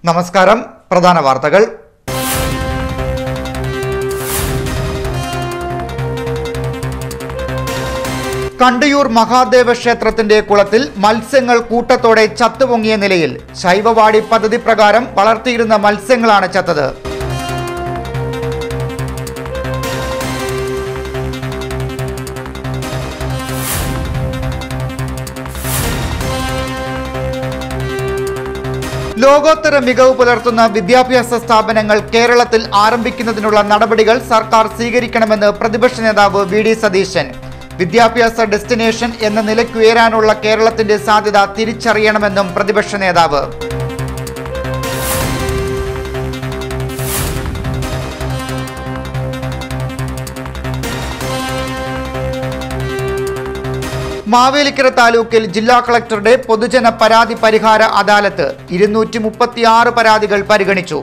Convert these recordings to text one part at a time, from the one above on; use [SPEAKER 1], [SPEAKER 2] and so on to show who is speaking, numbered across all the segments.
[SPEAKER 1] നമസ്കാരം പ്രധാന വാർത്തകൾ കണ്ടിയൂർ മഹാദേവ ക്ഷേത്രത്തിന്റെ കുളത്തിൽ മത്സ്യങ്ങൾ കൂട്ടത്തോടെ ചത്തുപൊങ്ങിയ നിലയിൽ ശൈവവാടി പദ്ധതി പ്രകാരം വളർത്തിയിരുന്ന മത്സ്യങ്ങളാണ് ചത്തത് ലോകോത്തര മികവ് പുലർത്തുന്ന വിദ്യാഭ്യാസ സ്ഥാപനങ്ങൾ കേരളത്തിൽ ആരംഭിക്കുന്നതിനുള്ള നടപടികൾ സർക്കാർ സ്വീകരിക്കണമെന്ന് പ്രതിപക്ഷ നേതാവ് വി ഡി സതീശൻ വിദ്യാഭ്യാസ ഡെസ്റ്റിനേഷൻ എന്ന നിലയ്ക്കുയരാനുള്ള കേരളത്തിന്റെ സാധ്യത തിരിച്ചറിയണമെന്നും പ്രതിപക്ഷ നേതാവ് മാവേലിക്കര താലൂക്കിൽ ജില്ലാ കളക്ടറുടെ പൊതുജന പരാതി പരിഹാര അദാലത്ത് ഇരുന്നൂറ്റി മുപ്പത്തിയാറ് പരാതികൾ പരിഗണിച്ചു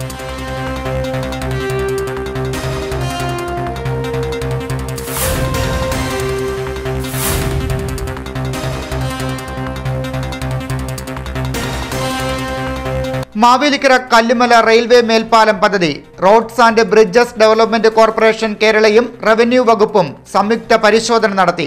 [SPEAKER 1] മാവേലിക്കര കല്ലുമല റെയിൽവേ മേൽപ്പാലം പദ്ധതി roads and bridges development corporation കേരളയും റവന്യൂ വകുപ്പും സംയുക്ത പരിശോധന നടത്തി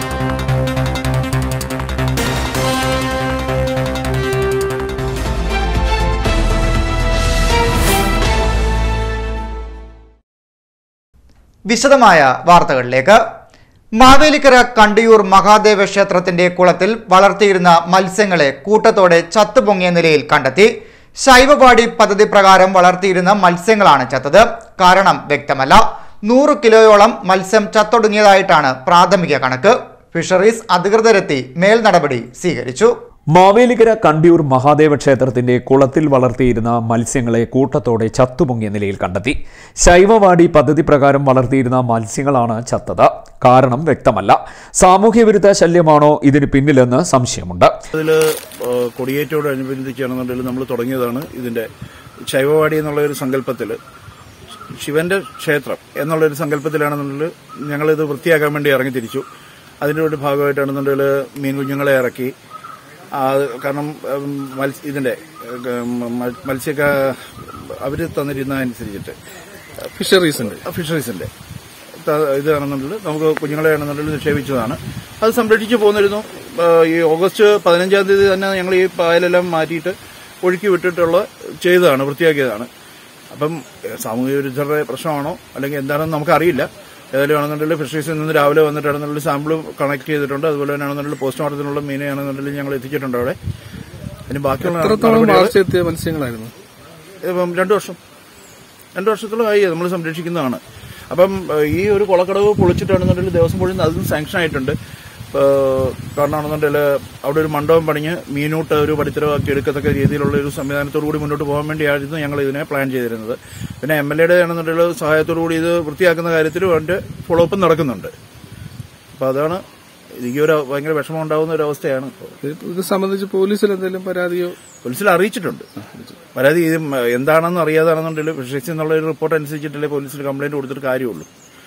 [SPEAKER 1] വിശദമായ വാർത്തകളിലേക്ക് മാവേലിക്കര കണ്ടിയൂർ മഹാദേവ ക്ഷേത്രത്തിന്റെ കുളത്തിൽ വളർത്തിയിരുന്ന മത്സ്യങ്ങളെ കൂട്ടത്തോടെ ചത്തുപൊങ്ങിയ നിലയിൽ കണ്ടെത്തി ശൈവപാടി പദ്ധതി പ്രകാരം വളർത്തിയിരുന്ന മത്സ്യങ്ങളാണ് ചത്തത് കാരണം വ്യക്തമല്ല നൂറ് കിലോയോളം മത്സ്യം ചത്തൊടുങ്ങിയതായിട്ടാണ് പ്രാഥമിക കണക്ക് ഫിഷറീസ് അധികൃതരെത്തി മേൽ നടപടി സ്വീകരിച്ചു
[SPEAKER 2] മാവേലിക്കര കണ്ടിയൂർ മഹാദേവ ക്ഷേത്രത്തിന്റെ കുളത്തിൽ വളർത്തിയിരുന്ന മത്സ്യങ്ങളെ കൂട്ടത്തോടെ ചത്തുപൊങ്ങിയ നിലയിൽ കണ്ടെത്തി ശൈവവാടി പദ്ധതി പ്രകാരം വളർത്തിയിരുന്ന മത്സ്യങ്ങളാണ് ചത്തത് കാരണം വ്യക്തമല്ല സാമൂഹ്യവിരുദ്ധ ശല്യമാണോ ഇതിന് പിന്നിലെന്ന് സംശയമുണ്ട്
[SPEAKER 3] അതിൽ കൊടിയേറ്റോടനുബന്ധിച്ചാണെന്നുണ്ടെങ്കിൽ നമ്മൾ തുടങ്ങിയതാണ് ഇതിന്റെ ശൈവവാടി എന്നുള്ള ഒരു സങ്കല്പത്തിൽ ശിവന്റെ ക്ഷേത്രം എന്നുള്ള ഒരു സങ്കല്പത്തിലാണെന്നുണ്ടെങ്കിൽ ഞങ്ങളിത് വൃത്തിയാക്കാൻ വേണ്ടി ഇറങ്ങി തിരിച്ചു അതിന്റെ ഒരു ഭാഗമായിട്ടാണെന്നുണ്ടെങ്കിൽ മീൻ കുഞ്ഞുങ്ങളെ ഇറക്കി ആ, കാരണം ഉം, മത്സ്യ ഇതിന്റെ ഉം, മ- മത്സ്യക്ക അവര് തന്നിരുന്ന അനുസരിച്ചിട്ട്
[SPEAKER 4] ഫിഷറീസിന്റെ
[SPEAKER 3] ഫിഷറീസിന്റെ ത- ഇതാണെന്നുണ്ടെങ്കിൽ നമുക്ക് കുഞ്ഞുങ്ങളെ ആണെന്നുണ്ടെങ്കിൽ നിക്ഷേപിച്ചതാണ് അത് സംരക്ഷിച്ചു പോന്നിരുന്നു ആ, ഈ ഓഗസ്റ്റ് പതിനഞ്ചാം തീയതി തന്നെ ഞങ്ങൾ ഈ പായലെല്ലാം മാറ്റിയിട്ട് ഒഴുക്കി വിട്ടിട്ടുള്ള ചെയ്തതാണ് വൃത്തിയാക്കിയതാണ് അപ്പം ഏഹ്, സാമൂഹ്യ വിരുദ്ധരുടെ പ്രശ്നമാണോ അല്ലെങ്കിൽ എന്താണെന്ന് നമുക്കറിയില്ല ഏതായാലും ആണെന്നുണ്ടെങ്കിൽ ഫിഷറീസിൽ നിന്ന് രാവിലെ വന്നിട്ടാണെന്നുണ്ടെങ്കിൽ സാമ്പിൾ കണക്ട് ചെയ്തിട്ടുണ്ട് അതുപോലെ തന്നെ ആണെന്നുണ്ടെങ്കിൽ പോസ്റ്റ്മോർട്ടത്തിനുള്ള മീനെ ആണെന്നുണ്ടെങ്കിൽ ഞങ്ങൾ എത്തിച്ചിട്ടുണ്ട് അവിടെ അതിന് ബാക്കിയുള്ള
[SPEAKER 4] എത്രത്തോളം
[SPEAKER 3] നടപടികൾ-
[SPEAKER 4] വളർച്ചയെത്തിയ മത്സ്യങ്ങളായിരുന്നു
[SPEAKER 3] ഇപ്പം രണ്ടു വർഷം രണ്ടു വർഷത്തോളമായി നമ്മൾ സംരക്ഷിക്കുന്നതാണ് അപ്പം ഏഹ്, ഈ ഒരു കുളക്കടവ് പൊളിച്ചിട്ടാണെന്നുണ്ടെങ്കിൽ ദേവസ്വം ബോർഡിൽ നിന്ന് അതും സാങ്ഷൻ ആയിട്ടുണ്ട് ഏഹ്, കാരണം ആണെന്നുണ്ടെങ്കിൽ അവിടെ ഒരു മണ്ഡപം പണിഞ്ഞ് മീനൂട്ട് ഒരു പടിത്തരവാക്കി എടുക്കത്തക്ക രീതിയിലുള്ള ഒരു സംവിധാനത്തോടു കൂടി മുന്നോട്ട് പോകാൻ വേണ്ടിയായിരുന്നു ഞങ്ങൾ ഇതിനെ പ്ലാൻ ചെയ്തിരുന്നത് പിന്നെ എം എൽ എയുടെ ആണെന്നുണ്ടെങ്കിൽ സഹായത്തോടു കൂടി ഇത് വൃത്തിയാക്കുന്ന കാര്യത്തിലും അതിന്റെ ഫോളോ അപ്പ് നടക്കുന്നുണ്ട് അപ്പോൾ അതാണ് ഈ ഒരു ഭയങ്കര വിഷമം ഉണ്ടാകുന്ന ഒരു അവസ്ഥയാണ് ഇപ്പോൾ
[SPEAKER 4] ഇത് ഇത് സംബന്ധിച്ച് പോലീസിൽ എന്തെങ്കിലും പരാതിയോ
[SPEAKER 3] പോലീസിൽ അറിയിച്ചിട്ടുണ്ട് പരാതി ഇത് എന്താണെന്ന് അറിയാതാണെന്നുണ്ടെങ്കിൽ ഫിഷറീസ് എന്നുള്ള ഒരു റിപ്പോർട്ട് അനുസരിച്ചിട്ടല്ലേ പോലീസിൽ കംപ്ലൈന്റ് കൊടുത്തിട്ട് കാര്യമുള്ളൂ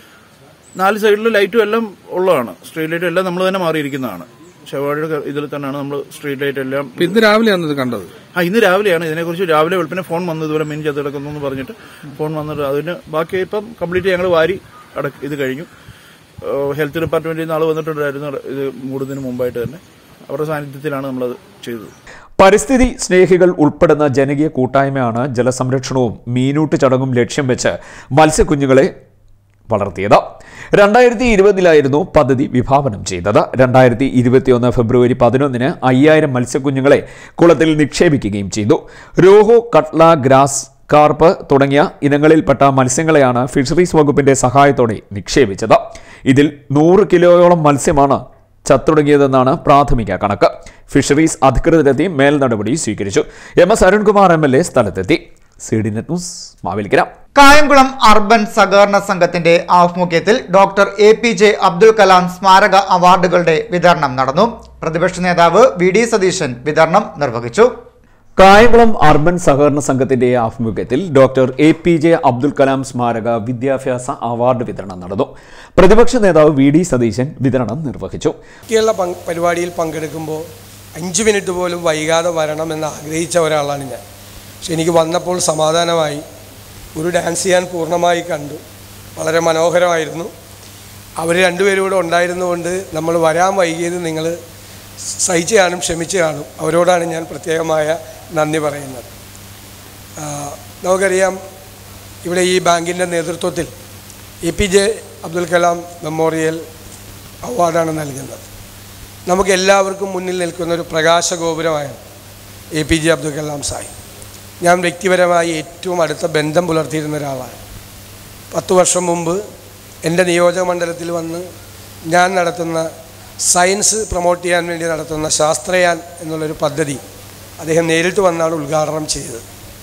[SPEAKER 3] നാല് സൈഡിൽ ലൈറ്റും എല്ലാം ഉള്ളതാണ് സ്ട്രീറ്റ് ലൈറ്റും എല്ലാം നമ്മൾ തന്നെ മാറിയിരിക്കുന്നതാണ് ഷെവാഡിയുടെ ഇതിൽ തന്നെയാണ് നമ്മൾ സ്ട്രീറ്റ് ലൈറ്റ് എല്ലാം
[SPEAKER 4] ഇപ്പൊ ഇന്ന് രാവിലെയാണ് ഇത് കണ്ടത്
[SPEAKER 3] ആ ഇന്ന് രാവിലെയാണ് ഇതിനെക്കുറിച്ച് രാവിലെ വെളുപ്പിനെ ഫോൺ വന്നു ഇതുപോലെ മീൻ ചത്ത് കിടക്കുന്നു എന്ന് പറഞ്ഞിട്ട് ഫോൺ വന്നിട്ട് അതിന് ബാക്കി ഇപ്പം കംപ്ലീറ്റ് ഞങ്ങൾ വാരി അട ഇത് കഴിഞ്ഞു ഏഹ് ഹെൽത്ത് ഡിപ്പാർട്ട്മെന്റിൽ നിന്ന് ആൾ വന്നിട്ടുണ്ടായിരുന്നു ഇത് മൂടുന്നതിന് മുമ്പായിട്ട് തന്നെ അവരുടെ സാന്നിധ്യത്തിലാണ് നമ്മളത് ചെയ്തത്
[SPEAKER 2] പരിസ്ഥിതി സ്നേഹികൾ ഉൾപ്പെടുന്ന ജനകീയ കൂട്ടായ്മയാണ് ജലസംരക്ഷണവും മീനൂട്ട് ചടങ്ങും ലക്ഷ്യം വെച്ച് മത്സ്യക്കുഞ്ഞുങ്ങളെ വളർത്തിയത് രണ്ടായിരത്തി ഇരുപതിലായിരുന്നു പദ്ധതി വിഭാവനം ചെയ്തത് രണ്ടായിരത്തി ഇരുപത്തിയൊന്ന് ഫെബ്രുവരി പതിനൊന്നിന് അയ്യായിരം മത്സ്യക്കുഞ്ഞുങ്ങളെ കുളത്തിൽ നിക്ഷേപിക്കുകയും ചെയ്തു രോഹോ കട്ല ഗ്രാസ് കാർപ്പ് തുടങ്ങിയ ഇനങ്ങളിൽപ്പെട്ട മത്സ്യങ്ങളെയാണ് ഫിഷറീസ് വകുപ്പിന്റെ സഹായത്തോടെ നിക്ഷേപിച്ചത് ഇതിൽ നൂറ് കിലോയോളം മത്സ്യമാണ് ചത്തുടങ്ങിയതെന്നാണ് പ്രാഥമിക കണക്ക് ഫിഷറീസ് അധികൃതരെത്തി മേൽ നടപടി സ്വീകരിച്ചു M S Arunkumar M L A സ്ഥലത്തെത്തി C D net news Mavelikkara
[SPEAKER 1] Kayamkulam urban സഹകരണ സംഘത്തിന്റെ ആഭിമുഖ്യത്തിൽ doctor A P J Abdul Kalam സ്മാരക അവാർഡുകളുടെ വിതരണം നടന്നു പ്രതിപക്ഷ നേതാവ് വി ഡി സതീശൻ വിതരണം നിർവഹിച്ചു
[SPEAKER 2] കായംകുളം അർബൻ സഹകരണ സംഘത്തിന്റെ ആഭിമുഖ്യത്തിൽ doctor A P J Abdul Kalam സ്മാരക വിദ്യാഭ്യാസ അവാർഡ് വിതരണം നടന്നു പ്രതിപക്ഷ നേതാവ് വി ഡി സതീശൻ വിതരണം നിർവഹിച്ചു
[SPEAKER 5] ബാക്കിയുള്ള പങ്ക് പരിപാടിയിൽ പങ്കെടുക്കുമ്പോൾ അഞ്ച് മിനിറ്റ് പോലും വൈകാതെ വരണമെന്ന് ആഗ്രഹിച്ച ഒരാളാണ് ഞാൻ പക്ഷെ എനിക്ക് വന്നപ്പോൾ സമാധാനമായി ഒരു ഡാൻസ് ചെയ്യാൻ പൂർണ്ണമായി കണ്ടു വളരെ മനോഹരമായിരുന്നു അവർ രണ്ടുപേരും കൂടെ ഉണ്ടായിരുന്നുകൊണ്ട് നമ്മൾ വരാൻ വൈകിയത് നിങ്ങൾ സഹിച്ച് കാണും ക്ഷമിച്ച് കാണും അവരോടാണ് ഞാൻ പ്രത്യേകമായ നന്ദി പറയുന്നത് ആ, നമുക്കറിയാം ഇവിടെ ഈ ബാങ്കിൻ്റെ നേതൃത്വത്തിൽ A P J Abdul Kalam memorial അവാർഡാണ് നൽകുന്നത് നമുക്ക് എല്ലാവർക്കും മുന്നിൽ നിൽക്കുന്ന ഒരു പ്രകാശഗോപുരമാണ് A P J Abdul Kalam Sahib ഞാൻ വ്യക്തിപരമായി ഏറ്റവും അടുത്ത ബന്ധം പുലർത്തിയിരുന്ന ഒരാളാണ് പത്ത് വർഷം മുമ്പ് എൻ്റെ നിയോജക മണ്ഡലത്തിൽ വന്ന് ഞാൻ നടത്തുന്ന സയൻസ് പ്രൊമോട്ട് ചെയ്യാൻ വേണ്ടി നടത്തുന്ന ശാസ്ത്രയാൻ എന്നുള്ളൊരു പദ്ധതി അദ്ദേഹം നേരിട്ട് വന്നാണ് ഉദ്ഘാടനം ചെയ്തത്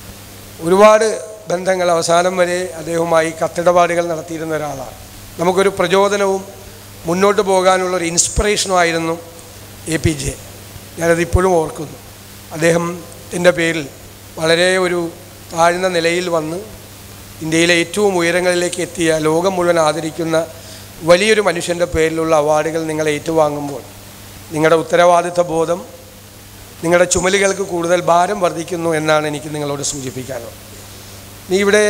[SPEAKER 5] ഒരുപാട് ബന്ധങ്ങൾ അവസാനം വരെ അദ്ദേഹവുമായി കത്തിടപാടുകൾ നടത്തിയിരുന്ന ഒരാളാണ് നമുക്കൊരു പ്രചോദനവും മുന്നോട്ട് പോകാനുള്ള ഒരു ഇൻസ്പിറേഷനും ആയിരുന്നു എ പി ജെ ഞാനത് ഇപ്പോഴും ഓർക്കുന്നു അദ്ദേഹത്തിൻ്റെ പേരിൽ വളരെ ഒരു താഴ്ന്ന നിലയിൽ വന്ന് ഇന്ത്യയിലെ ഏറ്റവും ഉയരങ്ങളിലേക്ക് എത്തിയ ലോകം മുഴുവൻ ആദരിക്കുന്ന വലിയൊരു മനുഷ്യൻ്റെ പേരിലുള്ള അവാർഡുകൾ നിങ്ങൾ ഏറ്റുവാങ്ങുമ്പോൾ നിങ്ങളുടെ ഉത്തരവാദിത്വ ബോധം നിങ്ങളുടെ ചുമലുകൾക്ക് കൂടുതൽ ഭാരം വർദ്ധിക്കുന്നു എന്നാണ് എനിക്ക് നിങ്ങളോട് സൂചിപ്പിക്കാനുള്ളത് നീ ഇവിടെ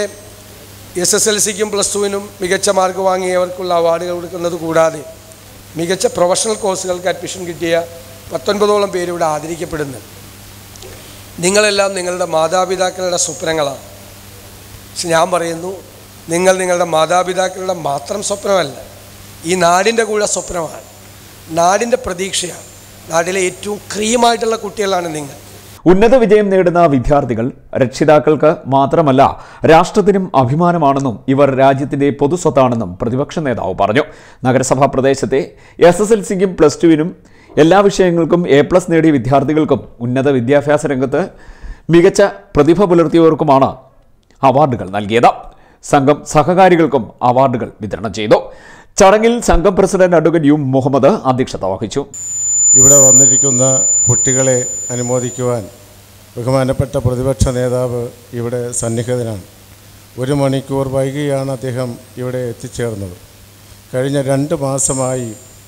[SPEAKER 5] എസ് എസ് എൽ സിക്കും പ്ലസ് ടുവിനും മികച്ച മാർക്ക് വാങ്ങിയവർക്കുള്ള അവാർഡുകൾ കൊടുക്കുന്നത് കൂടാതെ മികച്ച പ്രൊഫഷണൽ കോഴ്സുകൾക്ക് അഡ്മിഷൻ കിട്ടിയ പത്തൊൻപതോളം പേര് ഇവിടെ ആദരിക്കപ്പെടുന്നു നിങ്ങളെല്ലാം നിങ്ങളുടെ മാതാപിതാക്കളുടെ സ്വപ്നങ്ങളാണ് പക്ഷെ ഞാൻ പറയുന്നു നിങ്ങൾ നിങ്ങളുടെ മാതാപിതാക്കളുടെ മാത്രം സ്വപ്നമല്ല ഈ നാടിൻ്റെ കൂടെ സ്വപ്നമാണ് നാടിൻ്റെ പ്രതീക്ഷയാണ് നാട്ടിലെ ഏറ്റവും ക്രീമായിട്ടുള്ള കുട്ടികളാണ് നിങ്ങൾ
[SPEAKER 2] ഉന്നത വിജയം നേടുന്ന വിദ്യാർത്ഥികൾ രക്ഷിതാക്കൾക്ക് മാത്രമല്ല രാഷ്ട്രത്തിനും അഭിമാനമാണെന്നും ഇവർ രാജ്യത്തിന്റെ പൊതുസ്വത്താണെന്നും പ്രതിപക്ഷ നേതാവ് പറഞ്ഞു നഗരസഭാ പ്രദേശത്തെ എസ് എസ് എൽ സിക്കും പ്ലസ് ടുവിനും എല്ലാ വിഷയങ്ങൾക്കും എ പ്ലസ് നേടിയ വിദ്യാർത്ഥികൾക്കും ഉന്നത വിദ്യാഭ്യാസ രംഗത്ത് മികച്ച പ്രതിഭ പുലർത്തിയവർക്കുമാണ് അവാർഡുകൾ നൽകിയത് സംഘം സഹകാരികൾക്കും അവാർഡുകൾ വിതരണം ചെയ്തു ചടങ്ങിൽ സംഘം പ്രസിഡന്റ് അഡ്വക്കേറ്റ് യു മുഹമ്മദ് അധ്യക്ഷത വഹിച്ചു
[SPEAKER 6] ഇവിടെ വന്നിരിക്കുന്ന കുട്ടികളെ അനുമോദിക്കുവാൻ ബഹുമാനപ്പെട്ട പ്രതിപക്ഷ നേതാവ് ഇവിടെ സന്നിഹിതനാണ് ഒരു മണിക്കൂർ വൈകിയാണ് അദ്ദേഹം ഇവിടെ എത്തിച്ചേർന്നത് കഴിഞ്ഞ രണ്ട് മാസമായി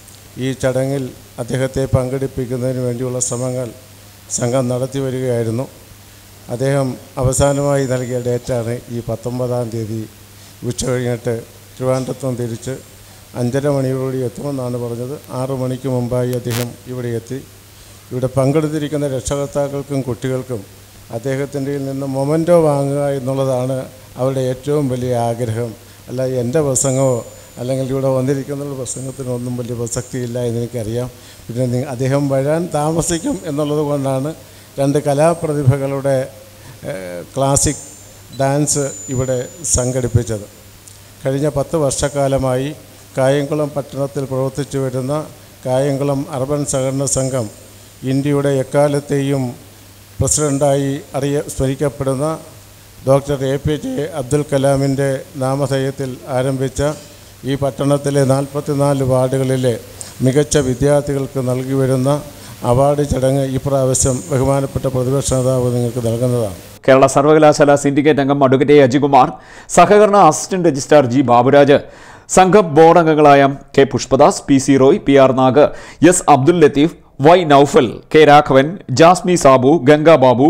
[SPEAKER 6] ഈ ചടങ്ങിൽ അദ്ദേഹത്തെ പങ്കെടുപ്പിക്കുന്നതിന് വേണ്ടിയുള്ള ശ്രമങ്ങൾ സംഘം നടത്തി വരികയായിരുന്നു അദ്ദേഹം അവസാനമായി നൽകിയ ഡേറ്റാണ് ഈ പത്തൊമ്പതാം തീയതി ഉച്ച കഴിഞ്ഞിട്ട് ട്രിവാൻഡ്രത്തും തിരിച്ച് അഞ്ചര മണിയോടുകൂടി എത്തുമെന്നാണ് പറഞ്ഞത് ആറു മണിക്ക് മുമ്പായി അദ്ദേഹം ഇവിടെ എത്തി ഇവിടെ പങ്കെടുത്തിരിക്കുന്ന രക്ഷകർത്താക്കൾക്കും കുട്ടികൾക്കും അദ്ദേഹത്തിൻ്റെ നിന്ന് മൊമെൻറ്റോ വാങ്ങുക എന്നുള്ളതാണ് അവരുടെ ഏറ്റവും വലിയ ആഗ്രഹം അല്ല എൻ്റെ പ്രസംഗമോ അല്ലെങ്കിൽ ഇവിടെ വന്നിരിക്കുന്ന പ്രസംഗത്തിനൊന്നും വലിയ പ്രസക്തിയില്ല എന്നെനിക്കറിയാം പിന്നെ നി- അദ്ദേഹം വരാൻ താമസിക്കും എന്നുള്ളത് കൊണ്ടാണ് രണ്ട് കലാപ്രതിഭകളുടെ ഏഹ്, ക്ലാസിക് ഡാൻസ് ഇവിടെ സംഘടിപ്പിച്ചത് കഴിഞ്ഞ പത്ത് വർഷക്കാലമായി കായംകുളം പട്ടണത്തിൽ പ്രവർത്തിച്ചു വരുന്ന കായംകുളം അർബൻ സഹകരണ സംഘം ഇന്ത്യയുടെ എക്കാലത്തെയും പ്രസിഡൻ്റായി അറിയ സ്മരിക്കപ്പെടുന്ന doctor A P J Abdul കലാമിൻ്റെ നാമധേയത്തിൽ ആരംഭിച്ച ഈ പട്ടണത്തിലെ നാൽപ്പത്തിനാല് വാർഡുകളിലെ മികച്ച വിദ്യാർത്ഥികൾക്ക് നൽകി വരുന്ന അവാർഡ് ചടങ്ങ് ഇപ്രാവശ്യം ബഹുമാനപ്പെട്ട പ്രതിപക്ഷ നേതാവ് നിങ്ങൾക്ക് നൽകുന്നതാണ്
[SPEAKER 2] കേരള സർവകലാശാല സിൻഡിക്കേറ്റ് അംഗം അഡ്വക്കേറ്റ് എ അജികുമാർ സഹകരണ അസിസ്റ്റന്റ് രജിസ്ട്രാർ ജി ബാബുരാജ് സംഘം ബോർഡ് അംഗങ്ങളായ K Pushpadas P C Roy P R Nag S Abdul Latheef Y Noufal K Raghavan Jasmi Sabu Ganga Babu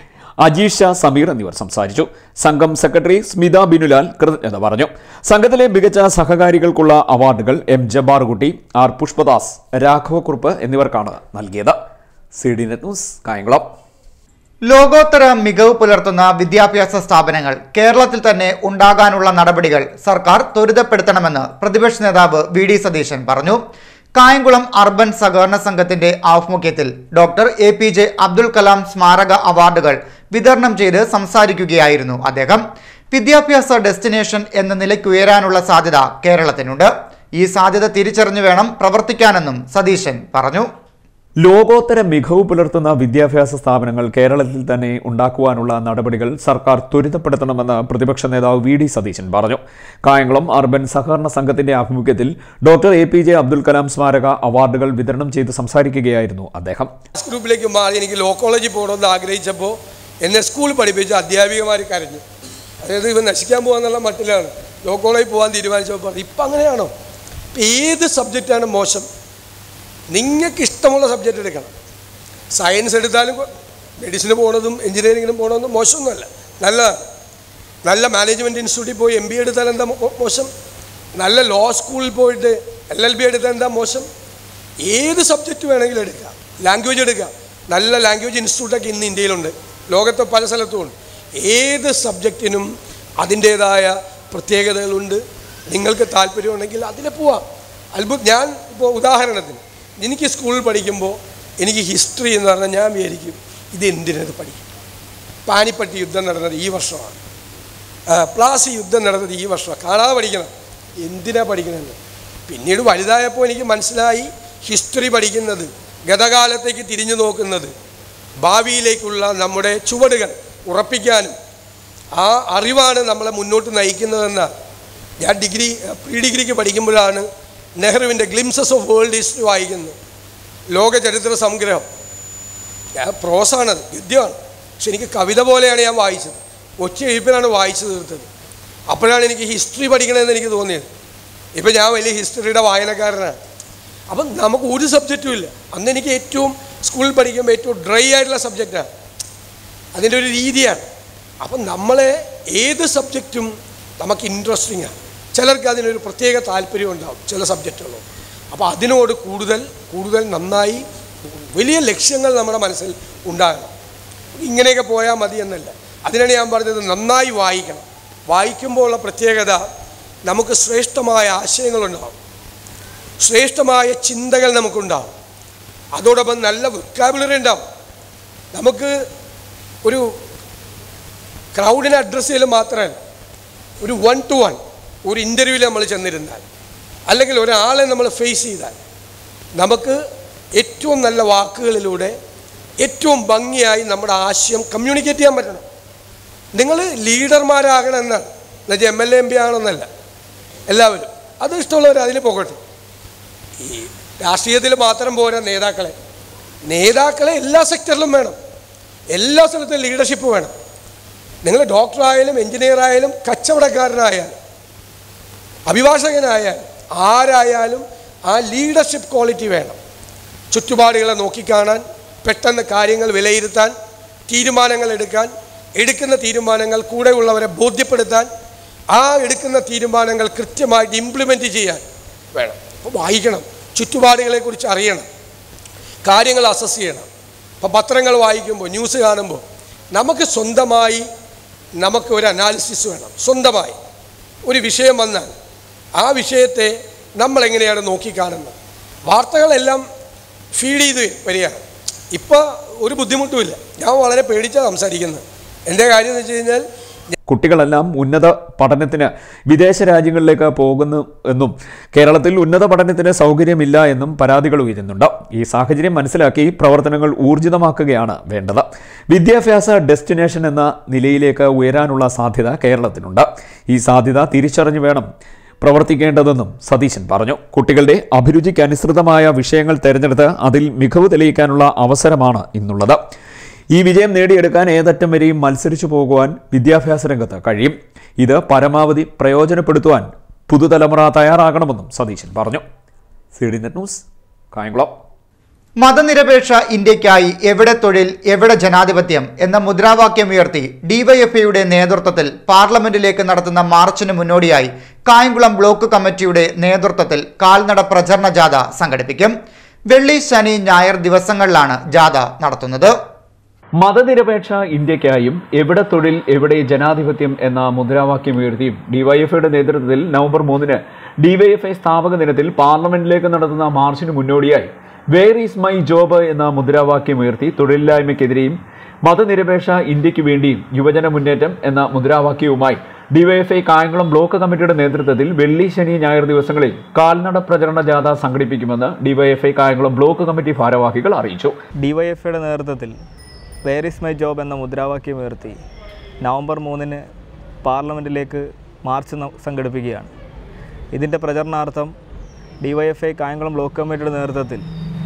[SPEAKER 2] Ajeesha Sameer എന്നിവർ സംസാരിച്ചു സംഘം സെക്രട്ടറി സ്മിത ബിനുലാൽ കൃതജ്ഞത പറഞ്ഞു സംഘത്തിലെ മികച്ച സഹകാരികൾക്കുള്ള അവാർഡുകൾ എം ജബ്ബാർകുട്ടി ആർ പുഷ്പദാസ് രാഘവക്കുറുപ്പ് എന്നിവർക്കാണ് നൽകിയത് C D net news Kayamkulam
[SPEAKER 1] ലോകോത്തര മികവ് പുലർത്തുന്ന വിദ്യാഭ്യാസ സ്ഥാപനങ്ങൾ കേരളത്തിൽ തന്നെ ഉണ്ടാകാനുള്ള നടപടികൾ സർക്കാർ ത്വരിതപ്പെടുത്തണമെന്ന് പ്രതിപക്ഷ നേതാവ് വി ഡി സതീശൻ പറഞ്ഞു കായംകുളം അർബൻ സഹകരണ സംഘത്തിന്റെ ആഭിമുഖ്യത്തിൽ doctor A P J Abdul Kalam സ്മാരക അവാർഡുകൾ വിതരണം ചെയ്ത് സംസാരിക്കുകയായിരുന്നു അദ്ദേഹം വിദ്യാഭ്യാസ ഡെസ്റ്റിനേഷൻ എന്ന നിലയ്ക്കുയരാനുള്ള സാധ്യത കേരളത്തിനുണ്ട് ഈ സാധ്യത തിരിച്ചറിഞ്ഞു വേണം പ്രവർത്തിക്കാനെന്നും സതീശൻ പറഞ്ഞു
[SPEAKER 2] ലോകോത്തര മികവ് പുലർത്തുന്ന വിദ്യാഭ്യാസ സ്ഥാപനങ്ങൾ കേരളത്തിൽ തന്നെ ഉണ്ടാക്കുവാനുള്ള നടപടികൾ സർക്കാർ ത്വരിതപ്പെടുത്തണമെന്ന് പ്രതിപക്ഷ നേതാവ് വി ഡി സതീശൻ പറഞ്ഞു കായംകുളം അർബൻ സഹകരണ സംഘത്തിന്റെ ആഭിമുഖ്യത്തിൽ doctor A P J Abdul Kalam സ്മാരക അവാർഡുകൾ വിതരണം ചെയ്ത് സംസാരിക്കുകയായിരുന്നു അദ്ദേഹം
[SPEAKER 5] ക്ലാസ് ഗ്രൂപ്പിലേക്ക് മാറി എനിക്ക് ലോ കോളേജിൽ പോകണമെന്ന് ആഗ്രഹിച്ചപ്പോൾ എന്നെ സ്കൂൾ പഠിപ്പിച്ച അധ്യാപികമാർ കരഞ്ഞു അതായത് ഇവൻ നശിക്കാൻ പോകാന്നുള്ള മട്ടിലാണ് ലോ കോളേജിൽ പോകാൻ തീരുമാനിച്ചപ്പോൾ പറഞ്ഞു ഇപ്പം അങ്ങനെയാണോ ഇപ്പം ഏത് സബ്ജക്റ്റാണ് മോശം നിങ്ങൾക്ക് ഇഷ്ടമുള്ള സബ്ജക്റ്റ് എടുക്കണം സയൻസ് എടുത്താലും കൊ- മെഡിസിന് പോണതും എഞ്ചിനീയറിങ്ങിനും പോണതും മോശമൊന്നുമല്ല നല്ലതാണ് നല്ല മാനേജ്മെൻറ്റ് ഇൻസ്റ്റിറ്റ്യൂട്ടിൽ പോയി എം ബി എടുത്താൽ എന്താ മോ- മോശം നല്ല ലോ സ്കൂളിൽ പോയിട്ട് എൽ എൽ ബി എടുത്താൽ എന്താ മോശം ഏത് സബ്ജക്റ്റ് വേണമെങ്കിലും എടുക്കാം ലാംഗ്വേജ് എടുക്കാം നല്ല ലാംഗ്വേജ് ഇൻസ്റ്റിറ്റ്യൂട്ടൊക്കെ ഇന്ന് ഇന്ത്യയിലുണ്ട് ലോകത്തെ പല സ്ഥലത്തും ഉണ്ട് ഏത് സബ്ജക്റ്റിനും അതിൻ്റേതായ പ്രത്യേകതകളുണ്ട് നിങ്ങൾക്ക് താല്പര്യമുണ്ടെങ്കിൽ അതിൽ പോവാം അത്ഭുത ഞാൻ ഇപ്പോൾ ഉദാഹരണത്തിന് എനിക്ക് സ്കൂളിൽ പഠിക്കുമ്പോൾ എനിക്ക് ഹിസ്റ്ററി എന്ന് പറഞ്ഞാൽ ഞാൻ വിചാരിക്കും ഇത് എന്തിനത് പഠിക്കും പാനിപ്പട്ടി യുദ്ധം നടന്നത് ഈ വർഷമാണ് ആ, പ്ലാസി യുദ്ധം നടന്നത് ഈ വർഷമാണ് കാണാതെ പഠിക്കണം എന്തിനാ പഠിക്കണമെന്ന് പിന്നീട് വലുതായപ്പോൾ എനിക്ക് മനസ്സിലായി ഹിസ്റ്ററി പഠിക്കുന്നത് ഗതകാലത്തേക്ക് തിരിഞ്ഞു നോക്കുന്നത് ഭാവിയിലേക്കുള്ള നമ്മുടെ ചുവടുകൾ ഉറപ്പിക്കാനും ആ അറിവാണ് നമ്മളെ മുന്നോട്ട് നയിക്കുന്നതെന്നാണ് ഞാൻ ഡിഗ്രി പ്രീ ഡിഗ്രിക്ക് പഠിക്കുമ്പോഴാണ് നെഹ്റുവിൻ്റെ ഗ്ലിംസസ് ഓഫ് വേൾഡ് ഹിസ്റ്ററി വായിക്കുന്നത് ലോക ചരിത്ര സംഗ്രഹം ഞാൻ പ്രോസാണത് ഗദ്യമാണ് പക്ഷെ എനിക്ക് കവിത പോലെയാണ് ഞാൻ വായിച്ചത് ഒറ്റ എഴുപ്പിലാണ് വായിച്ചു തീർത്തത് അപ്പോഴാണ് എനിക്ക് ഹിസ്റ്ററി പഠിക്കണമെന്ന് എനിക്ക് തോന്നിയത് ഇപ്പം ഞാൻ വലിയ ഹിസ്റ്ററിയുടെ വായനക്കാരനാണ് അപ്പം നമുക്ക് ഒരു സബ്ജക്റ്റും ഇല്ല അന്ന് എനിക്ക് ഏറ്റവും സ്കൂളിൽ പഠിക്കുമ്പോൾ ഏറ്റവും ഡ്രൈ ആയിട്ടുള്ള സബ്ജക്റ്റാണ് അതിൻ്റെ ഒരു രീതിയാണ് അപ്പം നമ്മളെ ഏത് സബ്ജക്റ്റും നമുക്ക് ഇൻട്രസ്റ്റിംഗ് ആണ് ചിലർക്ക് അതിനൊരു പ്രത്യേക താല്പര്യം ഉണ്ടാവും ചില സബ്ജക്റ്റുകളും അപ്പോൾ അതിനോട് കൂടുതൽ കൂടുതൽ നന്നായി വലിയ ലക്ഷ്യങ്ങൾ നമ്മുടെ മനസ്സിൽ ഉണ്ടാകണം ഇങ്ങനെയൊക്കെ പോയാൽ മതി എന്നല്ല അതിനാണ് ഞാൻ പറഞ്ഞത് നന്നായി വായിക്കണം വായിക്കുമ്പോൾ ഉള്ള പ്രത്യേകത നമുക്ക് ശ്രേഷ്ഠമായ ആശയങ്ങളുണ്ടാവും ശ്രേഷ്ഠമായ ചിന്തകൾ നമുക്കുണ്ടാവും അതോടൊപ്പം നല്ല വൊക്കാബുലറി ഉണ്ടാവും നമുക്ക് ഒരു ക്രൗഡിനെ അഡ്രസ്സ് ചെയ്യൽ മാത്രമല്ല ഒരു വൺ ടു വൺ ഒരു ഇൻ്റർവ്യൂവിൽ നമ്മൾ ചെന്നിരുന്നാൽ അല്ലെങ്കിൽ ഒരാളെ നമ്മൾ ഫേസ് ചെയ്താൽ നമുക്ക് ഏറ്റവും നല്ല വാക്കുകളിലൂടെ ഏറ്റവും ഭംഗിയായി നമ്മുടെ ആശയം കമ്മ്യൂണിക്കേറ്റ് ചെയ്യാൻ പറ്റണം നിങ്ങൾ ലീഡർമാരാകണം എന്നാണ് എന്നുവെച്ചാൽ M L A M P ആണെന്നല്ല എല്ലാവരും അത് ഇഷ്ടമുള്ളവർ അതിൽ പോകട്ടെ ഈ രാഷ്ട്രീയത്തിൽ മാത്രം പോരാ നേതാക്കളെ നേതാക്കളെ എല്ലാ സെക്ടറിലും വേണം എല്ലാ സ്ഥലത്തും ലീഡർഷിപ്പ് വേണം നിങ്ങൾ ഡോക്ടറായാലും എഞ്ചിനീയറായാലും കച്ചവടക്കാരനായാലും അഭിഭാഷകനായാലും ആരായാലും ആ ലീഡർഷിപ്പ് ക്വാളിറ്റി വേണം ചുറ്റുപാടുകളെ നോക്കിക്കാണാൻ പെട്ടെന്ന് കാര്യങ്ങൾ വിലയിരുത്താൻ തീരുമാനങ്ങൾ എടുക്കാൻ എടുക്കുന്ന തീരുമാനങ്ങൾ കൂടെയുള്ളവരെ ബോധ്യപ്പെടുത്താൻ ആ എടുക്കുന്ന തീരുമാനങ്ങൾ കൃത്യമായിട്ട് ഇംപ്ലിമെൻറ്റ് ചെയ്യാൻ വേണം അപ്പോൾ വായിക്കണം ചുറ്റുപാടുകളെക്കുറിച്ച് അറിയണം കാര്യങ്ങൾ അസസ് ചെയ്യണം ഇപ്പോൾ പത്രങ്ങൾ വായിക്കുമ്പോൾ ന്യൂസ് കാണുമ്പോൾ നമുക്ക് സ്വന്തമായി നമുക്ക് ഒരു അനാലിസിസ് വേണം സ്വന്തമായി ഒരു വിഷയം വന്നാൽ ആ വിഷയത്തെ നമ്മളെങ്ങനെയാണ് നോക്കിക്കാണുന്നത് വാർത്തകളെല്ലാം ഫീഡ് ചെയ്ത് വരികയാണ് ഇപ്പോൾ ഒരു ബുദ്ധിമുട്ടുമില്ല ഞാൻ വളരെ പേടിച്ചാണ് സംസാരിക്കുന്നത് എൻ്റെ കാര്യം എന്ന് വെച്ച് കഴിഞ്ഞാൽ
[SPEAKER 2] കുട്ടികളെല്ലാം ഉന്നത പഠനത്തിന് വിദേശ രാജ്യങ്ങളിലേക്ക് പോകുന്നു എന്നും കേരളത്തിൽ ഉന്നത പഠനത്തിന് സൗകര്യമില്ല എന്നും പരാതികൾ ഉയരുന്നുണ്ട് ഈ സാഹചര്യം മനസ്സിലാക്കി പ്രവർത്തനങ്ങൾ ഊർജിതമാക്കുകയാണ് വേണ്ടത് വിദ്യാഭ്യാസ ഡെസ്റ്റിനേഷൻ എന്ന നിലയിലേക്ക് ഉയരാനുള്ള സാധ്യത കേരളത്തിനുണ്ട് ഈ സാധ്യത തിരിച്ചറിഞ്ഞു വേണം പ്രവർത്തിക്കേണ്ടതെന്നും സതീശൻ പറഞ്ഞു കുട്ടികളുടെ അഭിരുചിക്ക് അനുസൃതമായ വിഷയങ്ങൾ തിരഞ്ഞെടുത്ത് അതിൽ മികവ് തെളിയിക്കാനുള്ള അവസരമാണ് ഇന്നുള്ളത് ഈ വിജയം നേടിയെടുക്കാൻ ഏതറ്റം വരെയും മത്സരിച്ചു പോകുവാൻ വിദ്യാഭ്യാസ രംഗത്ത് കഴിയും ഇത് പരമാവധി പ്രയോജനപ്പെടുത്തുവാൻ പുതുതലമുറ തയ്യാറാകണമെന്നും സതീശൻ പറഞ്ഞു C D net news Kayamkulam
[SPEAKER 1] മതനിരപേക്ഷ ഇന്ത്യക്കായി എവിടെ തൊഴിൽ എവിടെ ജനാധിപത്യം എന്ന മുദ്രാവാക്യം ഉയർത്തി ഡിവൈഎഫ്ഐയുടെ നേതൃത്വത്തിൽ പാർലമെന്റിലേക്ക് നടത്തുന്ന മാർച്ചിന് മുന്നോടിയായി കായംകുളം ബ്ലോക്ക് കമ്മിറ്റിയുടെ നേതൃത്വത്തിൽ കാൽനട പ്രചരണ ജാഥ സംഘടിപ്പിക്കും വെള്ളി ശനി ഞായർ ദിവസങ്ങളിലാണ് ജാഥ നടത്തുന്നത്
[SPEAKER 2] മതനിരപേക്ഷ ഇന്ത്യക്കായും എവിടെ തൊഴിൽ എവിടെ ജനാധിപത്യം എന്ന മുദ്രാവാക്യം ഉയർത്തിയും ഡിവൈഎഫ്ഐയുടെ നേതൃത്വത്തിൽ നവംബർ മൂന്നിന് ഡിവൈഎഫ്ഐ സ്ഥാപക ദിനത്തിൽ പാർലമെന്റിലേക്ക് നടത്തുന്ന മാർച്ചിന് മുന്നോടിയായി വേർ ഈസ് മൈ ജോബ് എന്ന മുദ്രാവാക്യം ഉയർത്തി തൊഴിലില്ലായ്മയ്ക്കെതിരെയും മതനിരപേക്ഷ ഇന്ത്യക്ക് വേണ്ടിയും യുവജന മുന്നേറ്റം എന്ന മുദ്രാവാക്യവുമായി ഡിവൈഎഫ്ഐ കായംകുളം ബ്ലോക്ക് കമ്മിറ്റിയുടെ നേതൃത്വത്തിൽ വെള്ളി ശനി ഞായർ ദിവസങ്ങളിൽ കാൽനട പ്രചരണ ജാഥ സംഘടിപ്പിക്കുമെന്ന് ഡിവൈഎഫ്ഐ കായംകുളം ബ്ലോക്ക് കമ്മിറ്റി ഭാരവാഹികൾ അറിയിച്ചു
[SPEAKER 7] ഡിവൈഎഫ്ഐയുടെ നേതൃത്വത്തിൽ വേർ ഇസ് മൈ ജോബ് എന്ന മുദ്രാവാക്യം ഉയർത്തി നവംബർ മൂന്നിന് പാർലമെൻറ്റിലേക്ക് മാർച്ച് ന- സംഘടിപ്പിക്കുകയാണ് ഇതിൻ്റെ പ്രചരണാർത്ഥം ഡിവൈഎഫ്ഐ കായംകുളം ബ്ലോക്ക് കമ്മിറ്റിയുടെ നേതൃത്വത്തിൽ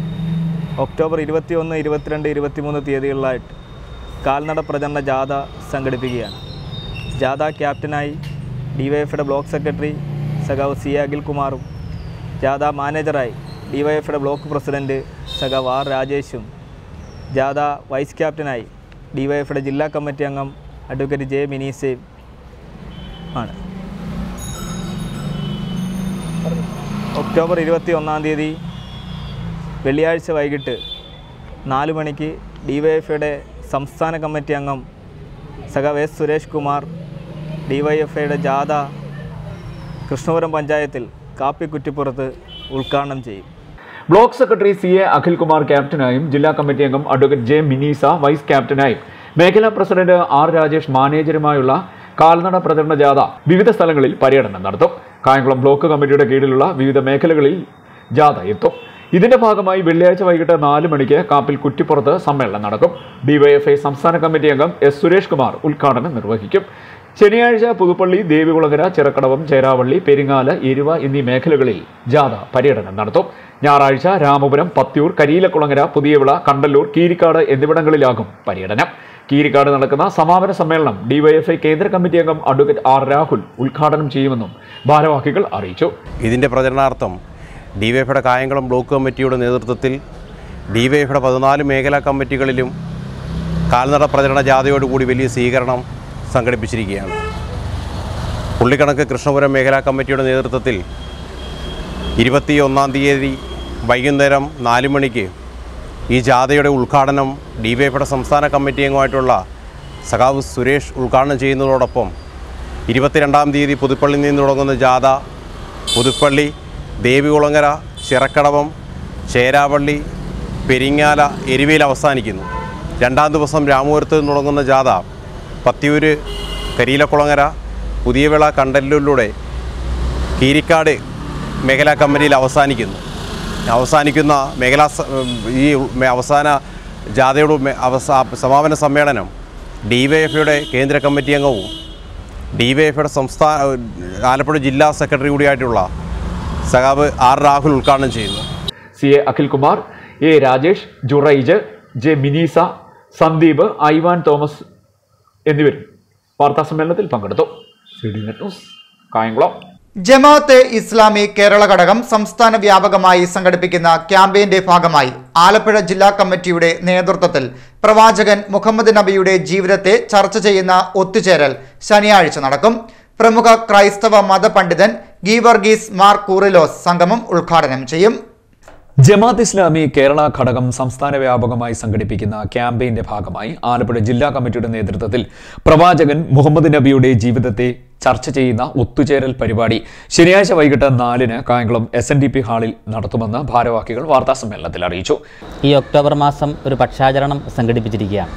[SPEAKER 7] ഒക്ടോബർ ഇരുപത്തിയൊന്ന് ഇരുപത്തിരണ്ട് ഇരുപത്തിമൂന്ന് തീയതികളിലായിട്ട് കാൽനട പ്രചരണ ജാഥ സംഘടിപ്പിക്കുകയാണ് ജാഥ ക്യാപ്റ്റനായി ഡിവൈഎഫ്ഐയുടെ ബ്ലോക്ക് സെക്രട്ടറി സഖാവ് സി അഖിൽകുമാറും ജാഥ മാനേജറായി ഡിവൈഎഫ്ഐയുടെ ബ്ലോക്ക് പ്രസിഡന്റ് സഖാവ് ആർ രാജേഷും ജാഥ വൈസ് ക്യാപ്റ്റനായി ഡിവൈഎഫിയുടെ ജില്ലാ കമ്മിറ്റി അംഗം അഡ്വക്കേറ്റ് ജെ മിനീസയും ആണ് ഒക്ടോബർ ഇരുപത്തി ഒന്നാം തീയതി വെള്ളിയാഴ്ച വൈകിട്ട് നാല് മണിക്ക് ഡിവൈഎഫ്ഐയുടെ സംസ്ഥാന കമ്മിറ്റി അംഗം സഖാവ് എസ് സുരേഷ് കുമാർ ഡിവൈഎഫ്ഐയുടെ ജാഥ കൃഷ്ണപുരം പഞ്ചായത്തിൽ കാപ്പിക്കുറ്റിപ്പുറത്ത് ഉദ്ഘാടനം ചെയ്യും
[SPEAKER 2] ബ്ലോക്ക് സെക്രട്ടറി സി എ അഖിൽകുമാർ ക്യാപ്റ്റനായും ജില്ലാ കമ്മിറ്റി അംഗം അഡ്വക്കേറ്റ് ജെ മിനീസ വൈസ് ക്യാപ്റ്റനായും മേഖലാ പ്രസിഡന്റ് ആർ രാജേഷ് മാനേജരുമായുള്ള കാൽനട പ്രചരണ ജാഥ വിവിധ സ്ഥലങ്ങളിൽ പര്യടനം നടത്തും കായംകുളം ബ്ലോക്ക് കമ്മിറ്റിയുടെ കീഴിലുള്ള വിവിധ മേഖലകളിൽ ജാഥ എത്തും ഇതിന്റെ ഭാഗമായി വെള്ളിയാഴ്ച വൈകിട്ട് നാല് മണിക്ക് കാപ്പിൽ കുറ്റിപ്പുറത്ത് സമ്മേളനം നടക്കും ഡിവൈഎഫ്ഐ സംസ്ഥാന കമ്മിറ്റി അംഗം എസ് സുരേഷ് കുമാർ ഉദ്ഘാടനം നിർവഹിക്കും ശനിയാഴ്ച പുതുപ്പള്ളി ദേവികുളങ്ങര ചിറക്കടവം ചേരാവള്ളി പെരിങ്ങാല എരുവ എന്നീ മേഖലകളിൽ ജാഥ പര്യടനം നടത്തും ഞായറാഴ്ച രാമപുരം പത്തിയൂർ കരിയിലക്കുളങ്ങര പുതിയവിള കണ്ടല്ലൂർ കീരിക്കാട് എന്നിവിടങ്ങളിലാകും പര്യടനം കീരിക്കാട് നടക്കുന്ന സമാപന സമ്മേളനം ഡിവൈഎഫ്ഐ കേന്ദ്ര കമ്മിറ്റി അംഗം അഡ്വക്കേറ്റ് ആർ രാഹുൽ ഉദ്ഘാടനം ചെയ്യുമെന്നും ഭാരവാഹികൾ അറിയിച്ചു
[SPEAKER 8] ഇതിൻ്റെ പ്രചരണാർത്ഥം ഡിവൈഎഫയുടെ കായംകുളം ബ്ലോക്ക് കമ്മിറ്റിയുടെ നേതൃത്വത്തിൽ ഡിവൈഎഫയുടെ പതിനാല് മേഖലാ കമ്മിറ്റികളിലും കാൽനട പ്രചരണ ജാഥയോടുകൂടി വലിയ സ്വീകരണം സംഘടിപ്പിച്ചിരിക്കുകയാണ് പുള്ളിക്കണക്ക് കൃഷ്ണപുരം മേഖലാ കമ്മിറ്റിയുടെ നേതൃത്വത്തിൽ ഇരുപത്തി ഒന്നാം തീയതി വൈകുന്നേരം നാല് മണിക്ക് ഈ ജാഥയുടെ ഉദ്ഘാടനം ഡിവൈഎഫയുടെ സംസ്ഥാന കമ്മിറ്റി അംഗമായിട്ടുള്ള സഖാവ് സുരേഷ് ഉദ്ഘാടനം ചെയ്യുന്നതോടൊപ്പം ഇരുപത്തിരണ്ടാം തീയതി പുതുപ്പള്ളിയിൽ നിന്ന് തുടങ്ങുന്ന ജാഥ പുതുപ്പള്ളി ദേവികുളങ്ങര ചിറക്കടവം ചേരാവള്ളി പെരിങ്ങാല എരുവയിൽ അവസാനിക്കുന്നു രണ്ടാം ദിവസം രാമപുരത്ത് നിന്ന് തുടങ്ങുന്ന ജാഥ പത്തിയൂര് കരിയിലക്കുളങ്ങര പുതിയവിള കണ്ടല്ലൂരിലൂടെ കീരിക്കാട് മേഖലാ കമ്മിറ്റിയിൽ അവസാനിക്കുന്നു അവസാനിക്കുന്ന മേഖലാ സ- ഈ മെ- അവസാന ജാഥയുടെ മെ- അവസാ സമാപന സമ്മേളനം ഡി വൈ എഫ് യുടെ കേന്ദ്ര കമ്മിറ്റി അംഗവും ഡി വൈ എഫ് യുടെ സംസ്ഥാന ആലപ്പുഴ ജില്ലാ സെക്രട്ടറി കൂടിയായിട്ടുള്ള സഖാവ് ആർ രാഹുൽ ഉദ്ഘാടനം ചെയ്യുന്നു
[SPEAKER 2] C A Akhilkumar A Rajesh Juraij J Minisa Sandeep Ivan Thomas എന്നിവരും വാർത്താ സമ്മേളനത്തിൽ പങ്കെടുത്തു C D net news Kayamkulam
[SPEAKER 1] Jamaat Islami Kerala ഘടകം സംസ്ഥാന വ്യാപകമായി സംഘടിപ്പിക്കുന്ന ക്യാമ്പയിന്റെ ഭാഗമായി ആലപ്പുഴ ജില്ലാ കമ്മിറ്റിയുടെ നേതൃത്വത്തിൽ പ്രവാചകൻ മുഹമ്മദ് നബിയുടെ ജീവിതത്തെ ചർച്ച ചെയ്യുന്ന ഒത്തുചേരൽ ശനിയാഴ്ച നടക്കും പ്രമുഖ ക്രൈസ്തവ മതപണ്ഡിതൻ ഗീവർഗീസ് മാർ കൂറിലോസ് സംഗമം ഉദ്ഘാടനം ചെയ്യും
[SPEAKER 2] ജമാഅത്ത് ഇസ്ലാമി കേരള ഘടകം സംസ്ഥാന വ്യാപകമായി സംഘടിപ്പിക്കുന്ന ക്യാമ്പയിന്റെ ഭാഗമായി ആലപ്പുഴ ജില്ലാ കമ്മിറ്റിയുടെ നേതൃത്വത്തിൽ പ്രവാചകൻ മുഹമ്മദ് നബിയുടെ ജീവിതത്തെ ചർച്ച ചെയ്യുന്ന ഒത്തുചേരൽ പരിപാടി ശനിയാഴ്ച വൈകിട്ട് നാലിന് Kayamkulam S N D P ഹാളിൽ നടത്തുമെന്ന് ഭാരവാഹികൾ വാർത്താസമ്മേളനത്തിൽ അറിയിച്ചു
[SPEAKER 9] ഈ ഒക്ടോബർ മാസം ഒരു പക്ഷാചരണം സംഘടിപ്പിച്ചിരിക്കുകയാണ്